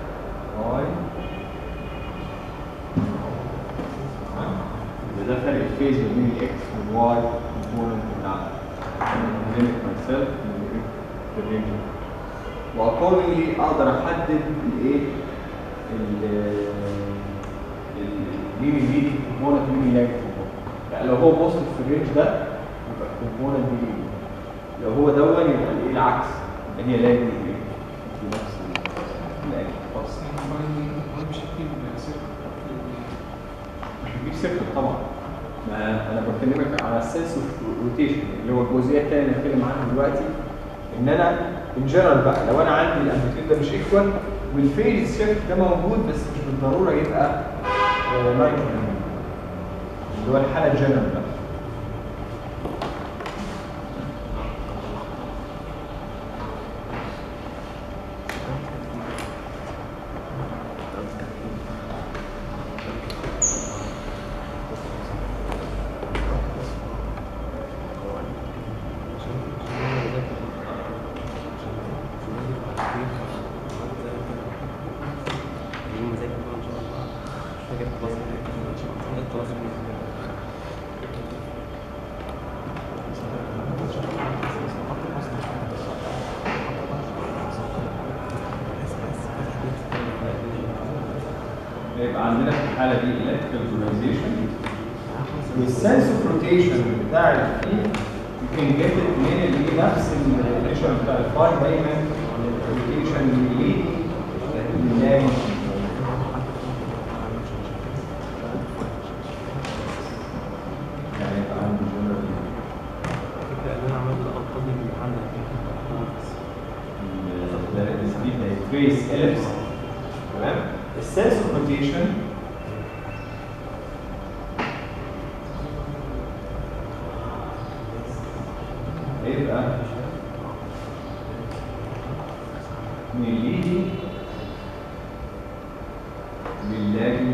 واي ده فرق الفيز ما بين الاكس والواي كومبوننت بتاع الليميت ماي سيلف في الرينج واكوردنجلي اقدر احدد الايه ال- ال- مين الليدنج كومبوننت مين اللي يعني لو هو بوزيتيف في الرينج ده يبقى الكومبوننت دي leading. لو هو دون يبقى الايه العكس يبقى هي لاجي في نفس الاجي خلاص هو مش هتجيب سيركل مش بتجيب سيركل طبعا ما انا بكلمك على السنس اوف روتيشن اللي هو الجزئيه الثانيه اللي هنتكلم عنها دلوقتي ان انا ان جنرال بقى لو انا عندي الامبليتيود ده مش ايكوال والفيز شيفت ده موجود بس مش بالضروره يبقى آه، 90 اللي هو الحاله الجنرال بقى يبقى عندنا في الحاله دي electrical polarization والسنس اوف روتيشن بتاع الفيل you can get it من اللي نفس الريليشن بتاع الفاي دايما الروتيشن اللي بنلاقي يعني يبقى عندي general السبيد هيتريس اليبس تمام السنس اوف روتيشن هيبقى من الليدي للاجي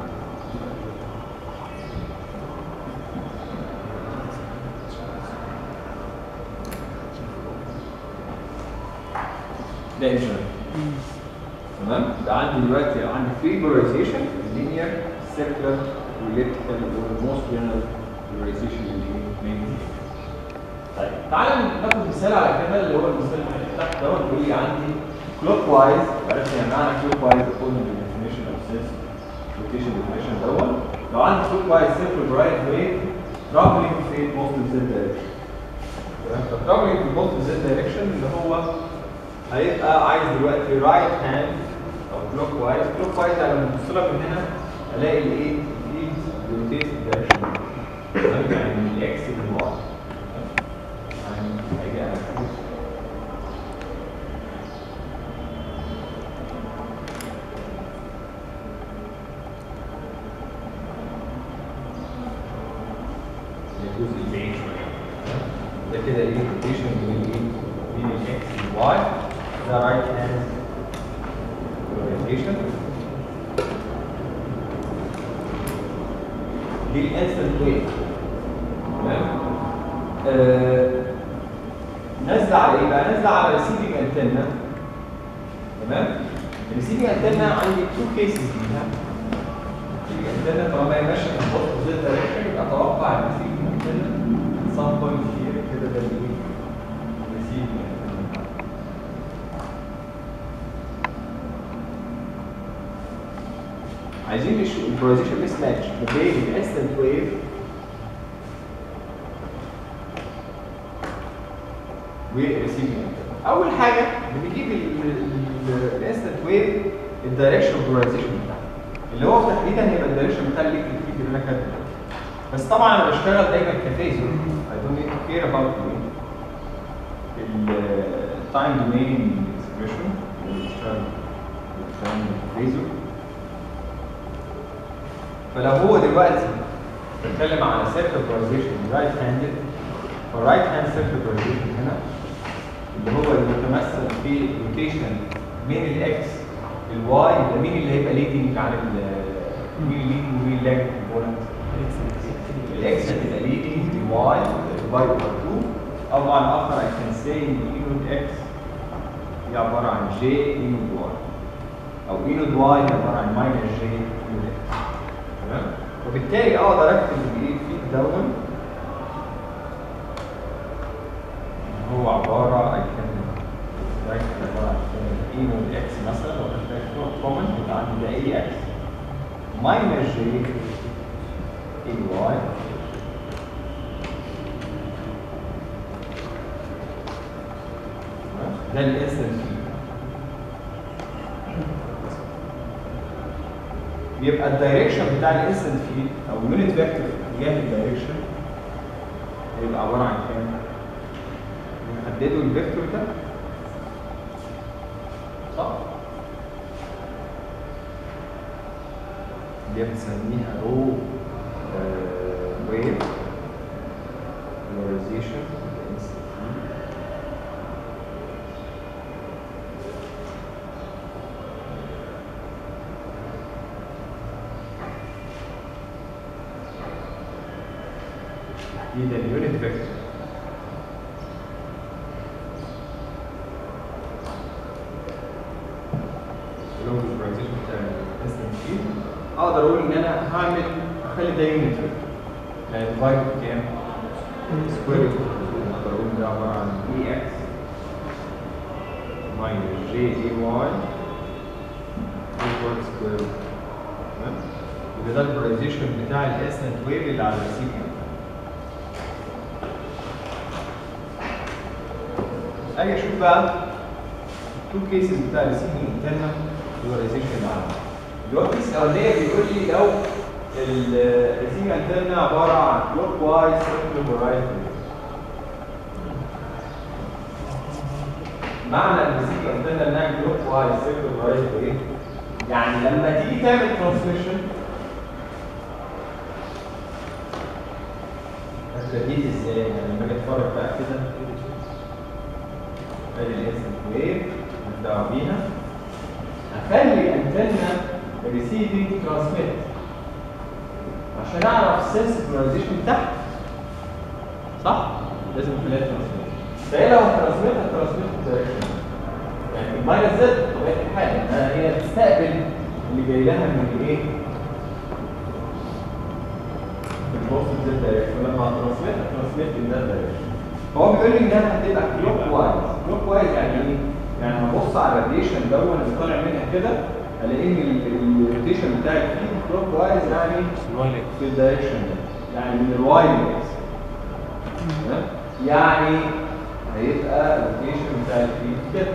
ده انجنر تمام يبقى عندي دلوقتي عندي فري بولاريزيشن لينير سيركلر واليبتيكال والموست جنرال بولاريزيشن اللي هي main. طيب تعالى ناخد مثال على كده اللي هو المثال اللي تحت دوت بيقول لي عندي كلوك وايز عرفنا يعني معنى كلوك وايز according to the definition of sense rotation definition دوت لو عندي كلوك وايز سيركل رايت واي traveling في positive z direction تمام فtraveling في positive z direction اللي هو هيبقى عايز دلوقتي رايت هاند او كلوك وايز كلوك وايز انا لما ابص لها من هنا الاقي الايه الفيلد روتيت دايركشن يعني من الاكس للواي يعني هيجي على كده. الجزء البعيد شويه ده كده ايه روتيشن بين ايه بين الاكس والواي ده رايت هاند روتيشن دي الانستنت ويف تمام آه، نازله على ايه بقى نازله على ريسيفنج انتنا تمام الريسيفنج انتنا عندي تو كيسز فيها الانتنا طالما هي ماشيه في الخط زي دايركشن يبقى اتوقع الريسيفنج انتنا سام بوينت هير كده ده الايه ريسيفنج عايزين نشوف البولاريزيشن ميس ماتش ما بين الانستنت ويف والريسيفنج اول حاجه بنجيب الانستنت ويف الدايركشن بولاريزيشن بتاعها اللي هو تحديدا هيبقى الدايركشن بتاع الليكويد فيد اللي انا كاتبه بس طبعا انا بشتغل دايما كفيزر I don't need to care about التايم دومين اكسبريشن اللي بشتغل بشتغل كفيزر فلو هو دلوقتي بتكلم على سيركل بولاريزيشن رايت هاندد فالرايت هاند سيركل بولاريزيشن هنا اللي هو المتمثل في روتيشن من الاكس للواي يبقى مين اللي هيبقى ليدنج على ال- مين الليدنج ومين اللاج كومبوننت الاكس هتبقى ليدنج لواي باي اوفر 2 او معنى اخر I can say ان اي نود اكس هي عباره عن جي اي نود واي او اي نود واي هي عباره عن ماينس جي اي نود اكس تمام وبالتالي اقدر اكتب الايه في دون هو عبارة عن رايت عبارة عن اي نود اكس مثلا لو كان ده كومن يبقى عندي ده اي اكس ماينس جي اي واي ده الانستنت فيه بيبقى الدايركشن بتاع الانستنت فيد او يونت فيكتور في اتجاه الدايركشن هيبقى عباره عن كام؟ نحددوا الفيكتور ده صح؟ دي بنسميها رو ويف polarization تحديد اليونت فيكتور اللي هو البرايزيشن بتاع الانستنت فيد اقدر اقول ان انا هعمل اخلي ده يونت فيكتور يعني ديفايد بكام؟ سكوير اقدر اقول ده عباره عن اي اكس minus j a y equal square root. تمام؟ يبقى ده البرايزيشن بتاع الانستنت ويف اللي على الريسيفر اجي اشوف بقى تو كيسز بتاع الريسيفنج انترنال بولاريزيشن اللي عندي دلوقتي الكيس الاولانيه بيقول لي لو الريسيفنج انترنال عباره عن كلوك وايز سيركل ورايت معنى الريسيفنج انترنال انها كلوك وايز سيركل ورايت ايه؟ يعني لما تيجي تعمل ترانسميشن هتلاقيه ازاي؟ يعني لما اجي اتفرج بقى كده ادي الانستنت ويف نبدأ بيها هخلي الانتنة ريسيفنج ترانسميت عشان اعرف السنسبلايزيشن تحت صح؟ لازم اخليها ترانسميت فهي لو ترانسميت هترانسميت في الدايركشن يعني الماينس زد بطبيعه الحال انها هي تستقبل اللي جاي لها من الايه؟ من البوست زد دايركشن ولما هترانسميت هترانسميت in that direction فهو بيقول لي انها هتبقى كلوك وايز كلوك وايز يعني ايه؟ يعني هبص على الراديشن دون اللي طالع منها كده الاقي ان الروتيشن بتاع الفيد كلوك وايز يعني في الدايركشن ده يعني من الواي للاكس تمام؟ يعني هيبقى الروتيشن بتاع الفيد كده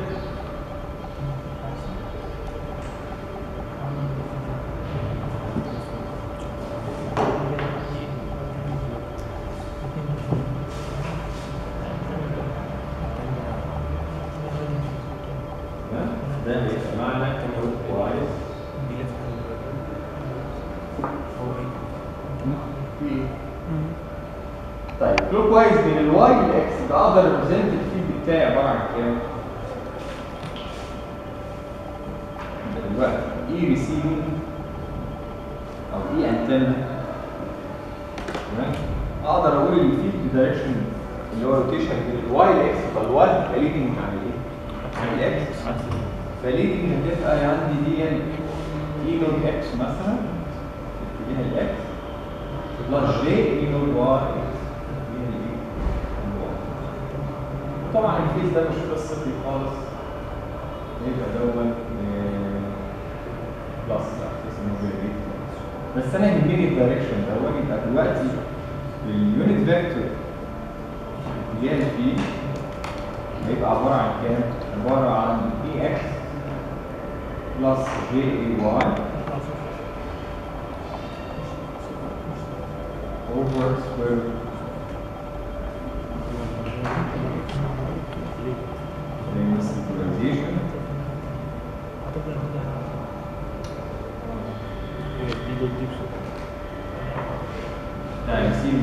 تمام؟ ده هيبقى معنى كلوك وايز طيب كلوك وايز من الواي للاكس يبقى اقدر اريبريزنت الفيد بتاعي عباره عن كام؟ يبقى دلوقتي اي ريسيفنج او اي انتنا تمام؟ اقدر اقول الفيد دايركشن اللي هو روتيشن من الواي لاكس فالواي هيبقى ليدنج عن ايه؟ عن الاكس فليدنج هتبقى عندي دي اي نود اكس مثلا اتجاه الاكس بلس جي اي نود واي اتجاه الايه؟ الواي طبعا الفيس ده مش قصتي خالص يبقى دون بلس لا فيس موبيليتي بس انا يهمني الدايركشن دون يبقى دلوقتي اليونت فيكتور اتجاه الفيل هيبقى عبارة عن كام؟ عبارة عن اي اكس بلس جي اي واي over square root then synchronization يعني سين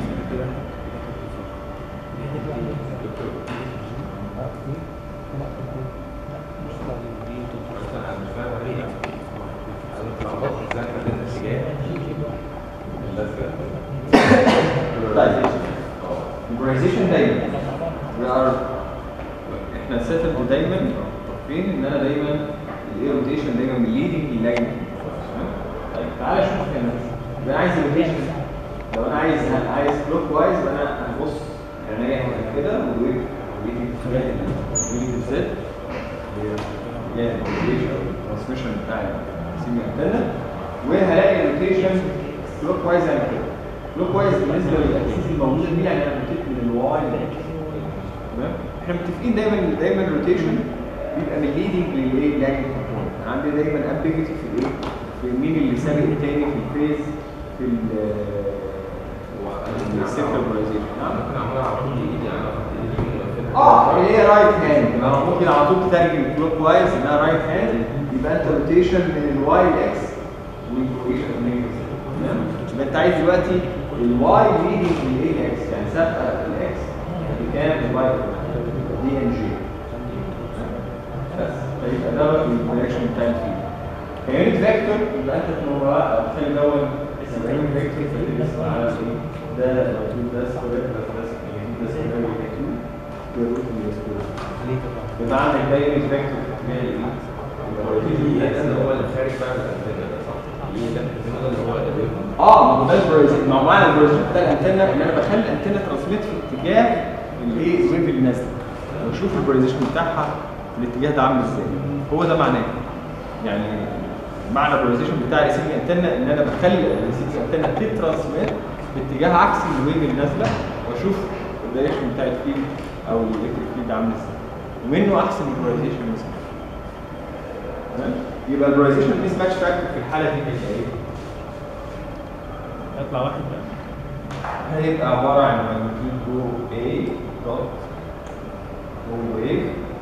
انا مش فاهم ليه انا اتلخبطت ازاي ما بين الاتجاه اللزجه طيب البرايزيشن دايما we are احنا سيتلد دايما متفقين ان انا دايما الايه روتيشن دايما من ليدنج للاين طيب تعالى شوف هنا يبقى عايز روتيشن لو انا عايز عايز كلوك وايز يبقى انا هبص عينيا هنا كده وويجي ويجي في اتجاه ويجي بالذات اللي هي الترانسميشن بتاع السيمي انتنا وهلاقي الروتيشن كلوك وايز يعني كده كلوك وايز بالنسبه للاكسس الموجوده دي يعني انا متفق من الواي تمام احنا متفقين دايما دايما الروتيشن بيبقى من الليدنج للايه لاجنج كومبوننت عندي دايما امبيجيتي في الايه في مين اللي سابق التاني في الفيز في ال السيكراليزيشن نعم ممكن اعملها على خط ايدي يعني على خط ايدي اليمين وأقفلها. اه اللي هي رايت هاند يبقى أنا ممكن على طول تترجم كلوك وايز انها رايت هاند يبقى انت روتيشن من الواي لاكس والروتيشن من الاكس تمام يبقى انت عايز دلوقتي الواي ليدنج للاي اكس يعني سابقه الاكس بكام الواي دي ان جي بس فيبقى ده الدايركشن بتاع الفيل كيونت فيكتور يبقى انت تنورها او تخلي دون اسمه يونت فيكتور فتدرس على ايه ده موجود ده سكوير ده خلاص يعني ده سكوير يبقى 2 والروت اللي سكوير يبقى عندك ده يونت فيكتور في اتجاه الايه؟ الاي اكس ده هو اللي خارج بقى من الانتنه ده صح؟ الاي ده الانتنه ده اللي هو الويب اه ما هو ده البروجيكت ما هو معنى البروجيكت بتاع الانتنه ان انا بخلي الانتنه ترانسميت في اتجاه الايه الويف اللي نازله واشوف البروجيكشن بتاعها في الاتجاه ده عامل ازاي هو ده معناه يعني معنى البروجيكشن بتاع الريسيفنج انتنه ان انا بخلي الريسيفنج انتنه تترانسميت باتجاه عكس الويف اللي نازله واشوف الدايركشن بتاع الفيلد او الالكتريك فيلد عامل ازاي ومنه احسن البروجيكشن مثلا تمام يبقى البروجيكشن ميس ماتش فاكتور في الحاله دي هي ايه؟ يطلع واحد بقى هيبقى عبارة عن ماجنتيود جو A دوت جو A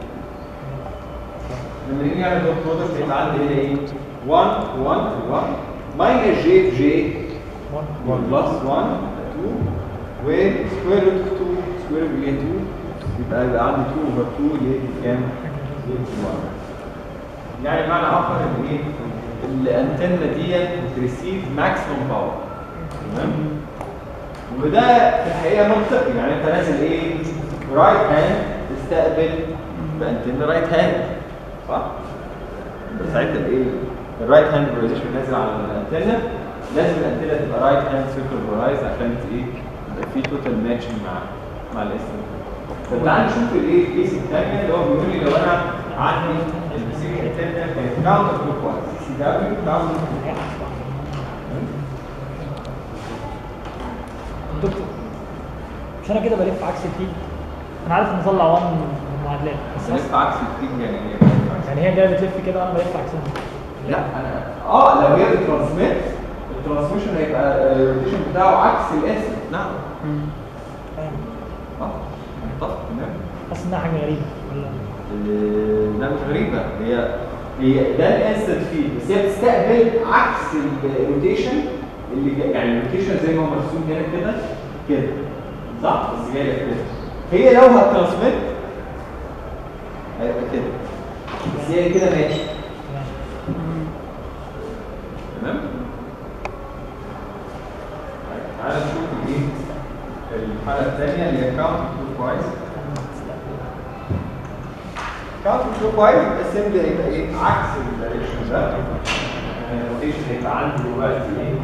لما نيجي نعمل دوت برودكت هيبقى عندي هنا ايه؟ 1 1 1 ماينس جي في جي 1 بلس 1 2 وسكوير روت 2 سكوير اللي هي 2 يبقى يبقى عندي 2 اوفر 2 اللي هي كام؟ 1 يعني بمعنى اخر ان ايه؟ الانتنه دي بتريسيف ماكسيموم باور تمام؟ وده في الحقيقه منطقي يعني انت نازل ايه رايت هاند تستقبل بانتن رايت هاند صح يبقى ساعتها الايه الرايت هاند بوزيشن نازل على الانتنه لازم الانتنه تبقى رايت هاند سيركل عشان ت- ايه يبقى في توتال ماتشنج مع مع الاس طب تعالى نشوف الايه الكيس الثانيه اللي هو بيقول لي لو انا عندي البسيك انتنه كانت كاونتر كلوك وايز سي دبليو كاونتر دكتور مش انا كده بلف عكس الفيل انا عارف ان اطلع 1 من المعادلات بس بس لف عكس الفيل يعني ايه يعني هي جايه بتلف كده وانا بلف عكسها لا انا اه لو هي بترانسميت الترانسميشن هيبقى الروتيشن بتاعه عكس الاس نعم فاهم اه متفق تمام حاسس انها حاجه غريبه ولا ال- ده مش غريبه هي هي ده الانستنت فيد بس هي بتستقبل عكس الروتيشن اللي جا- يعني الروتيشن زي ما هو مرسوم هنا كده كده صح بس جاي لك كده هي لو هترانسميت هيبقى كده بس هي كده ماشي تمام تمام تعالى نشوف الايه الحاله الثانيه اللي هي كاونت كلوك وايز كاونت كلوك وايز الاسمبلي هيبقى ايه عكس الدايركشن ده الروتيشن هيبقى عندي دلوقتي ايه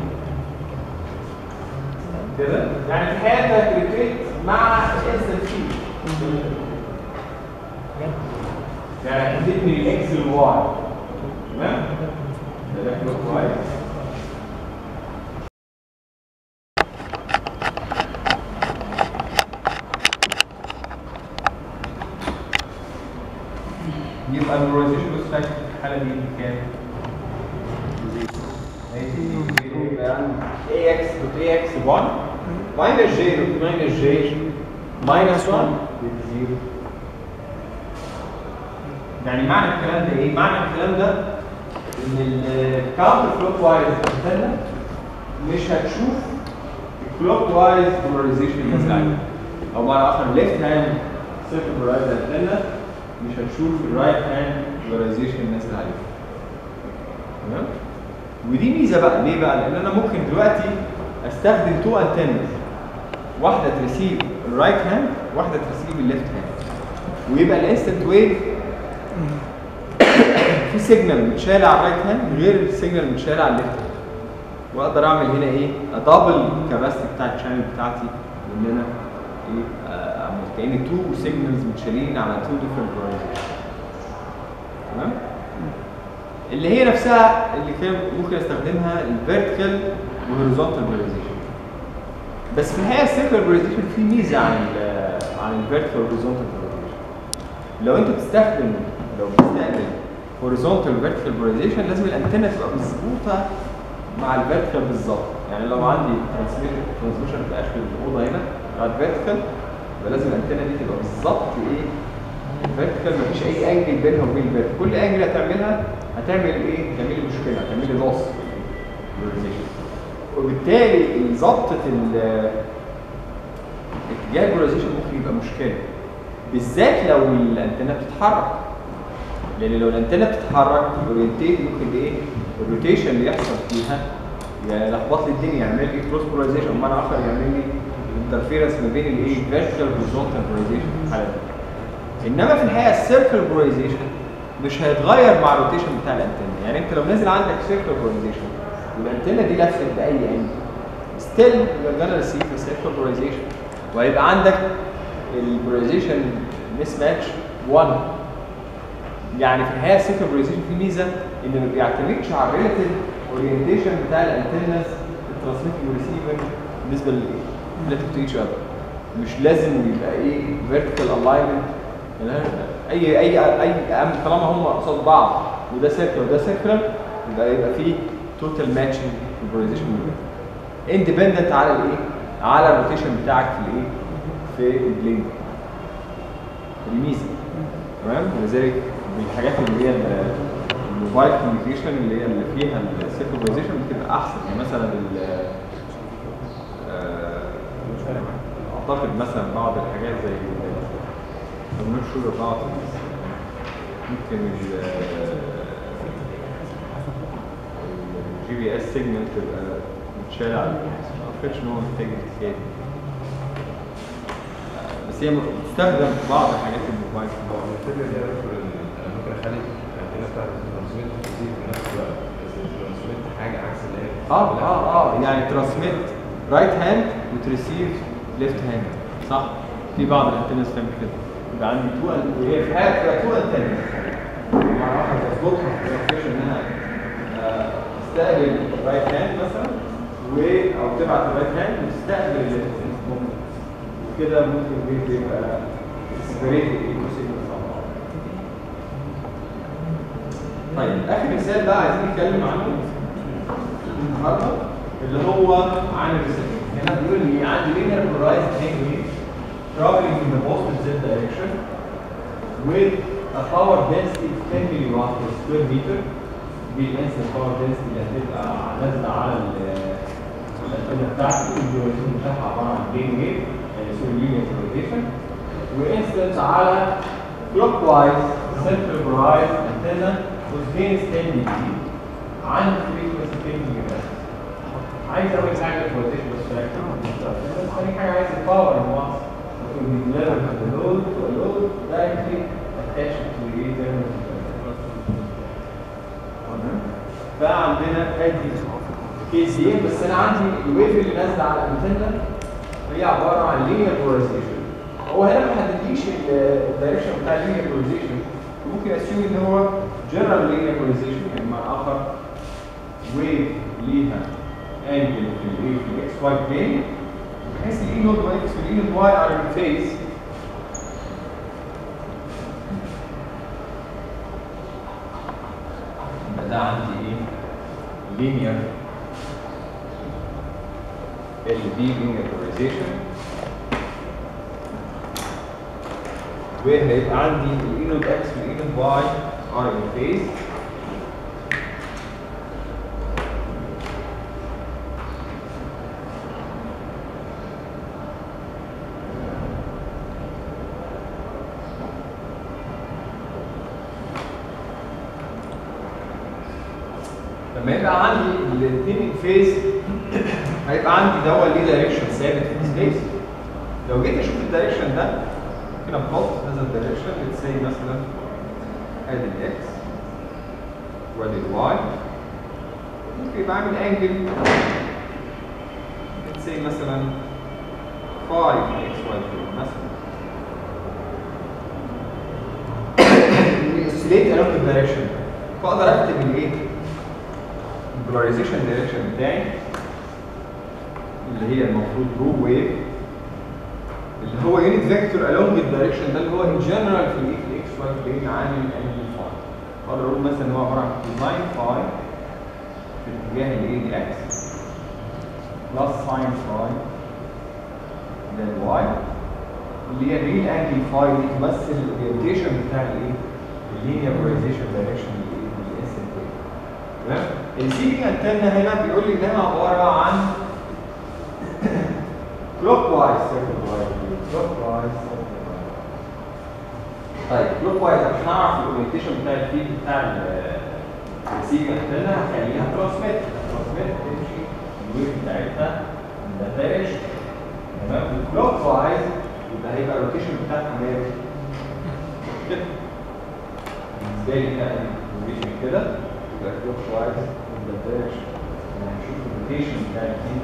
كده يعني في الحقيقه انت هتريتريت مع الانسنت فيد بجد يعني هتبني الاكس للواي تمام ده كلوك وايز يبقى البروزيشن بس فاكر في الحاله دي كام؟ اي اكس دوت اي اكس 1 ماينس جي دوت ماينس جي ماينس 1 زيرو يعني معنى الكلام ده ايه؟ معنى الكلام ده ان الكاونتر كلوك وايز انتنا مش هتشوف الكلوك وايز بولاريزيشن اللي نازل عليها او معنى اخر ليفت هاند سيركل بولارايز انتنا مش هتشوف الرايت هاند بولاريزيشن اللي نازل عليها تمام؟ ودي ميزه بقى ليه بقى؟ لان انا ممكن دلوقتي استخدم تو انتنز واحده تريسيف الرايت هاند واحده تريسيف الليفت هاند ويبقى الانستنت ويف في سيجنال متشال على الرايت هاند غير السيجنال متشال على الليفت هاند واقدر اعمل هنا ايه ادبل كاباسيتي بتاع الشانل بتاعتي ان انا ايه آه، اعمل كاني تو سيجنالز متشالين على تو ديفرنت بولاريزيشن تمام اللي هي نفسها اللي كان ممكن استخدمها الفيرتيكال والهوريزونتال بولاريزيشن بس في الحقيقه السيركل بولاريزيشن فيه ميزه عن ال عن الفيرتيكال والهوريزونتال بولاريزيشن لو انت بتستخدم لو بتستخدم هوريزونتال وفيرتيكال بولاريزيشن لازم الانتنه تبقى مظبوطه مع الفيرتيكال بالظبط يعني لو عندي ترانسميشن ترانسميشن في اخر الاوضه هنا على الفيرتيكال يبقى لازم الانتنه دي تبقى بالظبط ايه الفيرتيكال مفيش اي انجل بينها وبين الفيرتيكال كل انجل هتعملها هتعمل ايه؟ هتعمل لي مشكله هتعمل لي لوس وبالتالي ظبطه ال- اتجاه البولاريزيشن ممكن يبقى مشكله بالذات لو الانتنه بتتحرك لان لو الانتنه بتتحرك الاورينتيت ممكن ايه الروتيشن اللي يحصل فيها يلخبط لي الدنيا يعمل لي كروس بولاريزيشن بمعنى اخر يعمل لي انترفيرنس ما بين الايه فيرتيكال والهوريزونتال بولاريزيشن في الحاله دي انما في الحقيقه السيركل بولاريزيشن مش هيتغير مع الروتيشن بتاع الانتنه يعني انت لو نازل عندك سيركل بولاريزيشن والانتنه دي لفت باي انجل ستيل you're gonna receive a circular polarization وهيبقى عندك البولاريزيشن مس ماتش 1 يعني في الحقيقه السيركل بولاريزيشن فيه ميزه انه ما بيعتمدش على الريلاتيف اورينتيشن بتاع الانتنز الترانسميتنج والريسيفنج بالنسبه للايه؟ ريلاتيف تو ايتش اذر مش لازم يبقى ايه فيرتيكال الاينمنت اي اي اي أهم- طالما هم قصاد بعض وده سيركل وده سيركل يبقى يبقى فيه توتال ماتشنج في البولاريزيشن اندبندنت على الايه؟ على الروتيشن بتاعك في الايه؟ في البلين دي ميزه تمام ولذلك من الحاجات اللي هي ال- الموبايل كوميونيكيشن اللي هي اللي فيها السيركولايزيشن بتبقى احسن يعني مثلا ال آه، اعتقد مثلا بعض الحاجات زي النور شوجر بعض ممكن ال الجي بي اس سيجمنت تبقى متشال على ما اعتقدش ان هو محتاج اتكاد بس هي بتستخدم في بعض حاجات الموبايل هو الفكره دي يا دكتور ان انا ممكن اخلي الانتنه بتاعت الترانسميت تزيد في نفس الوقت بس الترانسميت حاجه عكس اللي هي اه اه اه يعني ترانسميت رايت هاند وتريسيف ليفت هاند صح؟ في بعض الانتنس بتعمل كده يبقى عندي تو وهي في حاجه بتبقى تو انتنس مع واحد تظبطها في الابلكيشن ان انا آه، استقبل رايت هاند مثلا و او تبعت الرايت هاند وتستقبل الليفت هاند وكده ممكن بي- بيبقى سيبريت الايكو سيجنال مع بعض طيب اخر مثال بقى عايزين نتكلم عنه النهارده اللي هو عن الريسبشن هنا بيقول لي عندي linear polarized penguin traveling in the positive z direction with a power density of 10 milliwatt per square meter دي الانسنت باور density اللي هتبقى نازله على ال- الانتنه بتاعتي الديوريشن بتاعها عباره عن بين ويف يعني سوري linear polarization وانسنت على clockwise central polarized antenna with gain 10 dB عن frequency 10 جيجا عايز اول حاجه البوزيشن ستراكشر بس ثاني حاجه عايز الباور وانس will be delivered to the load to a load directly attached to the terminal تمام فعندنا ادي كيسين بس انا عندي الويف اللي نازله على الانتنه هي عباره عن linear polarization هو هنا ما حددليش الدايركشن بتاع linear polarization ممكن اسيوم ان هو general linear polarization يعني مع اخر ويف ليها انجل في الايه في الاكس واي بلين بحيث الاي نوت واكس والاي نوت واي ار ان فيز يبقى ده عندي ايه linear ال بي linear polarization وهيبقى عندي الاي نوت اكس والاي نوت واي ار ان فيز لما يبقى عندي الاثنين فيز هيبقى عندي دوا ليه دايركشن ثابت في السبيس لو جيت اشوف الدايركشن ده ممكن ابلوت هذا الدايركشن ليتس سي مثلا ادي الاكس وادي الواي ممكن ممكن يبقى عامل انجل let's say مثلا 5 x y مثلا oscillate along the direction فاقدر اكتب الايه؟ البولاريزيشن دايركشن بتاعي اللي هي المفروض رو ويف اللي هو يونت فيكتور along الدايركشن ده اللي هو ان جنرال في الايه في الاكس واي بلين عامل انجل فاي اقدر اقول مثلا ان هو عباره عن كوزاين فاي في اتجاه الايه دي اكس بلس ساين فاي ده الواي اللي هي الريل انجل فاي دي تمثل الاورينتيشن بتاع الايه اللينير بولاريزيشن دايركشن الاس تمام السي دي انتنا هنا بيقول لي انها عباره عن clockwise circle clockwise طيب clockwise عشان اعرف الاورينتيشن بتاع الفيد بتاع السي انتنا هخليها ترانسميت ترانسميت تمشي الويف بتاعتها من ده دايركشن تمام clockwise يبقى هيبقى الروتيشن بتاعها ماله كده بالنسبه لي كده الروتيشن كده يبقى clockwise in the direction يعني هنشوف الروتيشن بتاع الفيد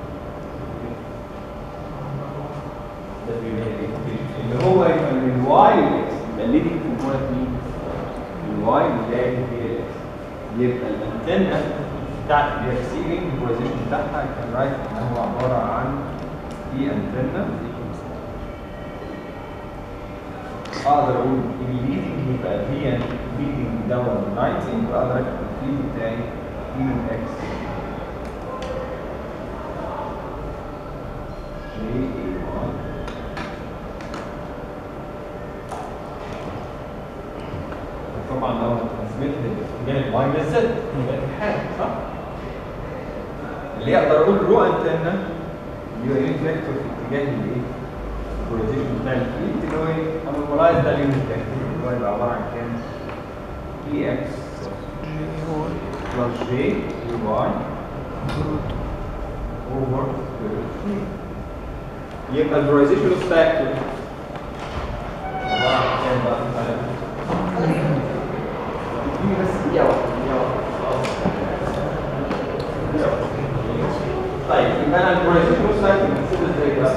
ده بيبقى اللي هو يبقى من الواي للاكس يبقى الليدنج كومبوننت مين؟ الواي اللي هي الاكس يبقى الانتنه بتاعت اللي هي السيلينج البوزيشن بتاعها كان رايت ان هو عباره عن دي انتنه اقدر اقول الليدنج يبقى هي الليدنج داون 90 واقدر اكتب الفيد بتاعي دي من اكس جي اي 1 طبعا لو ترانسميت الاتجاه الواي للزد يبقى في حاجه صح؟ اللي اقدر اقول رو انتنا اللي هو يونت فيكتور في اتجاه الايه؟ البولاريزيشن بتاع الفيلد اللي هو ايه؟ انومالايز ده اليونت فيكتور اللي هو يبقى عباره عن كام؟ اي اكس بلس جي يو واي اوفر يبقى البولاريزيشن لوس فاكتور عباره عن كام بقى؟ اديني بس دقيقة واحدة دقيقة واحدة خلاص طيب يبقى انا البروجيكت سايت بنحسبه ازاي بقى؟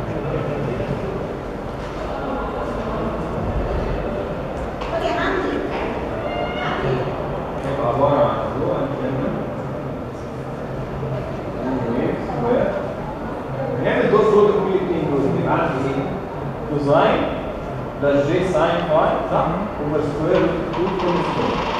هيبقى عبارة عن رو انتنا هنعمل دوت رول لكل اثنين دول يبقى عندي ايه؟ كوزاين بلس جي ساين فاي صح؟ اوفر سكوير روت كل سكوير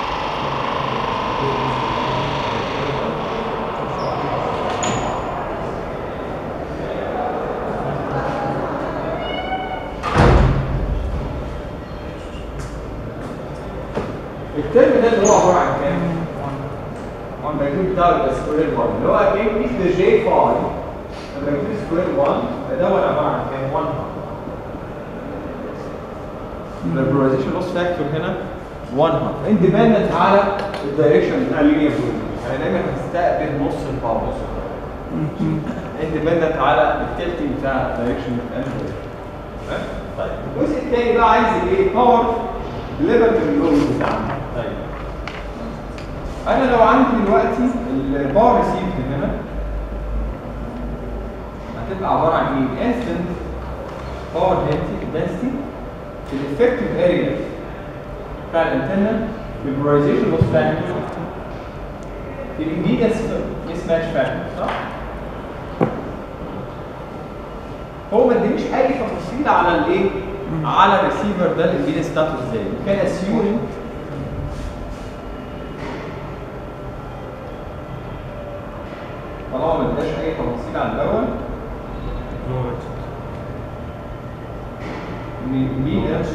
الترم ده اللي هو عباره عن كام؟ 1 باي 2 بتاع يبقى سكوير 1 اللي هو اكيد مش ده جي فاي لما يكون سكوير 1 فده هو عباره عن كام؟ 1 البولاريزيشن لوس فاكتور هنا 1 هاف اندبندنت على الدايركشن بتاع اللينيا يعني دايما هتستقبل نص الباور اندبندنت على التلتين بتاع الدايركشن بتاع تمام طيب الجزء الثاني بقى عايز ايه باور ليفل باللون بتاعنا طيب انا لو عندي دلوقتي الباور ريسيفد هنا هتبقى عباره عن ايه انستنت باور density في الافكتيف اريا بتاع الانتنه بالبولاريزيشن لوس فاكتور في الامبيدنس مس ماتش فاكتور صح؟ هو ما ادانيش اي تفاصيل على الايه؟ على الريسيفر ده الامبيدنس بتاعته ازاي؟ كان اسيوم طالما ما اداش اي تفاصيل عن الاول ان الامبيدنس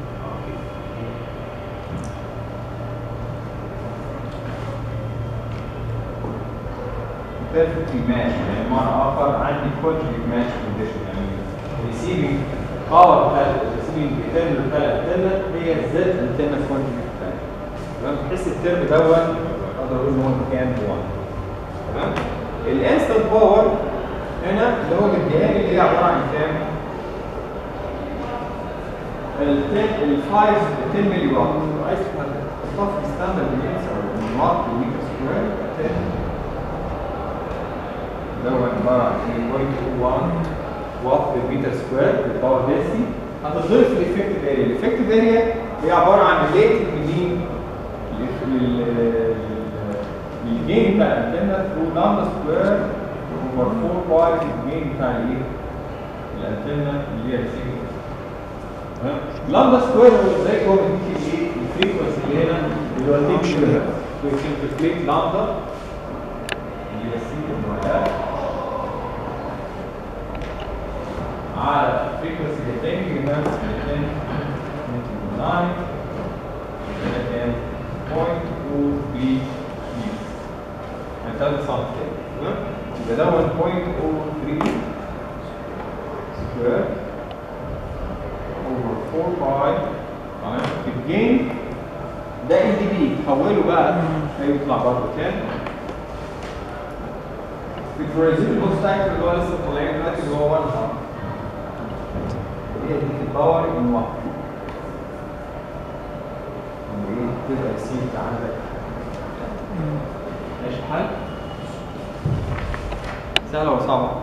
perfectly match يعني بمعنى اخر عندي conjugate match condition يعني receiving power بتاع receiving الترم بتاع الانتنة هي الزد انتنة conjugate بتاعتي تمام بحيث الترم دون اقدر اقول ان هو كام 1 تمام الانستنت باور هنا اللي هو مديها لي اللي هي عباره عن كام؟ ال 10 ال 5 10 ملي وات عايز تحطها في ستاندرد يونتس او وات متر سكوير 10 هي 0.01 واط بالمتر سكوير بالباور دنسيتي هتضيف الافكتيف اريا الافكتيف اريا هي عباره عن ريليتد منين للجين بتاع الانتنه ثرو لامدا سكوير اوفر 4 باي في الجين بتاع الايه؟ الانتنه اللي هي ريسيفنج تمام لامدا سكوير هو ازاي هو بيديك ايه الفريكونسي اللي هنا اللي هو 10 كيلو هرتز ويسمبليفيك لامدا اللي هي السي المعلقه على الفريكونسي اللي تاني هنا 10 كام 0.03 ميل يعني 3 سم تمام يبقى ده 1.03 سكوير over 4 باي تمام في الجين ده ال دي بي تحوله بقى هيطلع برضه كام في الفوريزيبل بوست فاكتور اللي هو لسه طالعين دلوقتي اللي هو 1 هي دي الباور ان 1 ايه تبقى السين بتاع عندك ماشي الحل سهلة ولا صعبة؟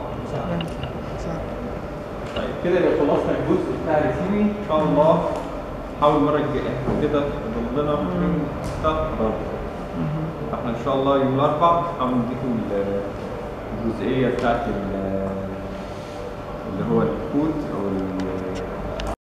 طيب كده يبقى خلصنا الجزء بتاع الريسيفنج ان شاء الله حاول المره الجايه احنا كده فاضل لنا ستة فاحنا ان شاء الله يوم الاربعاء هحاول نديكم ال- الجزئيه بتاعت ال- اللي هو الكود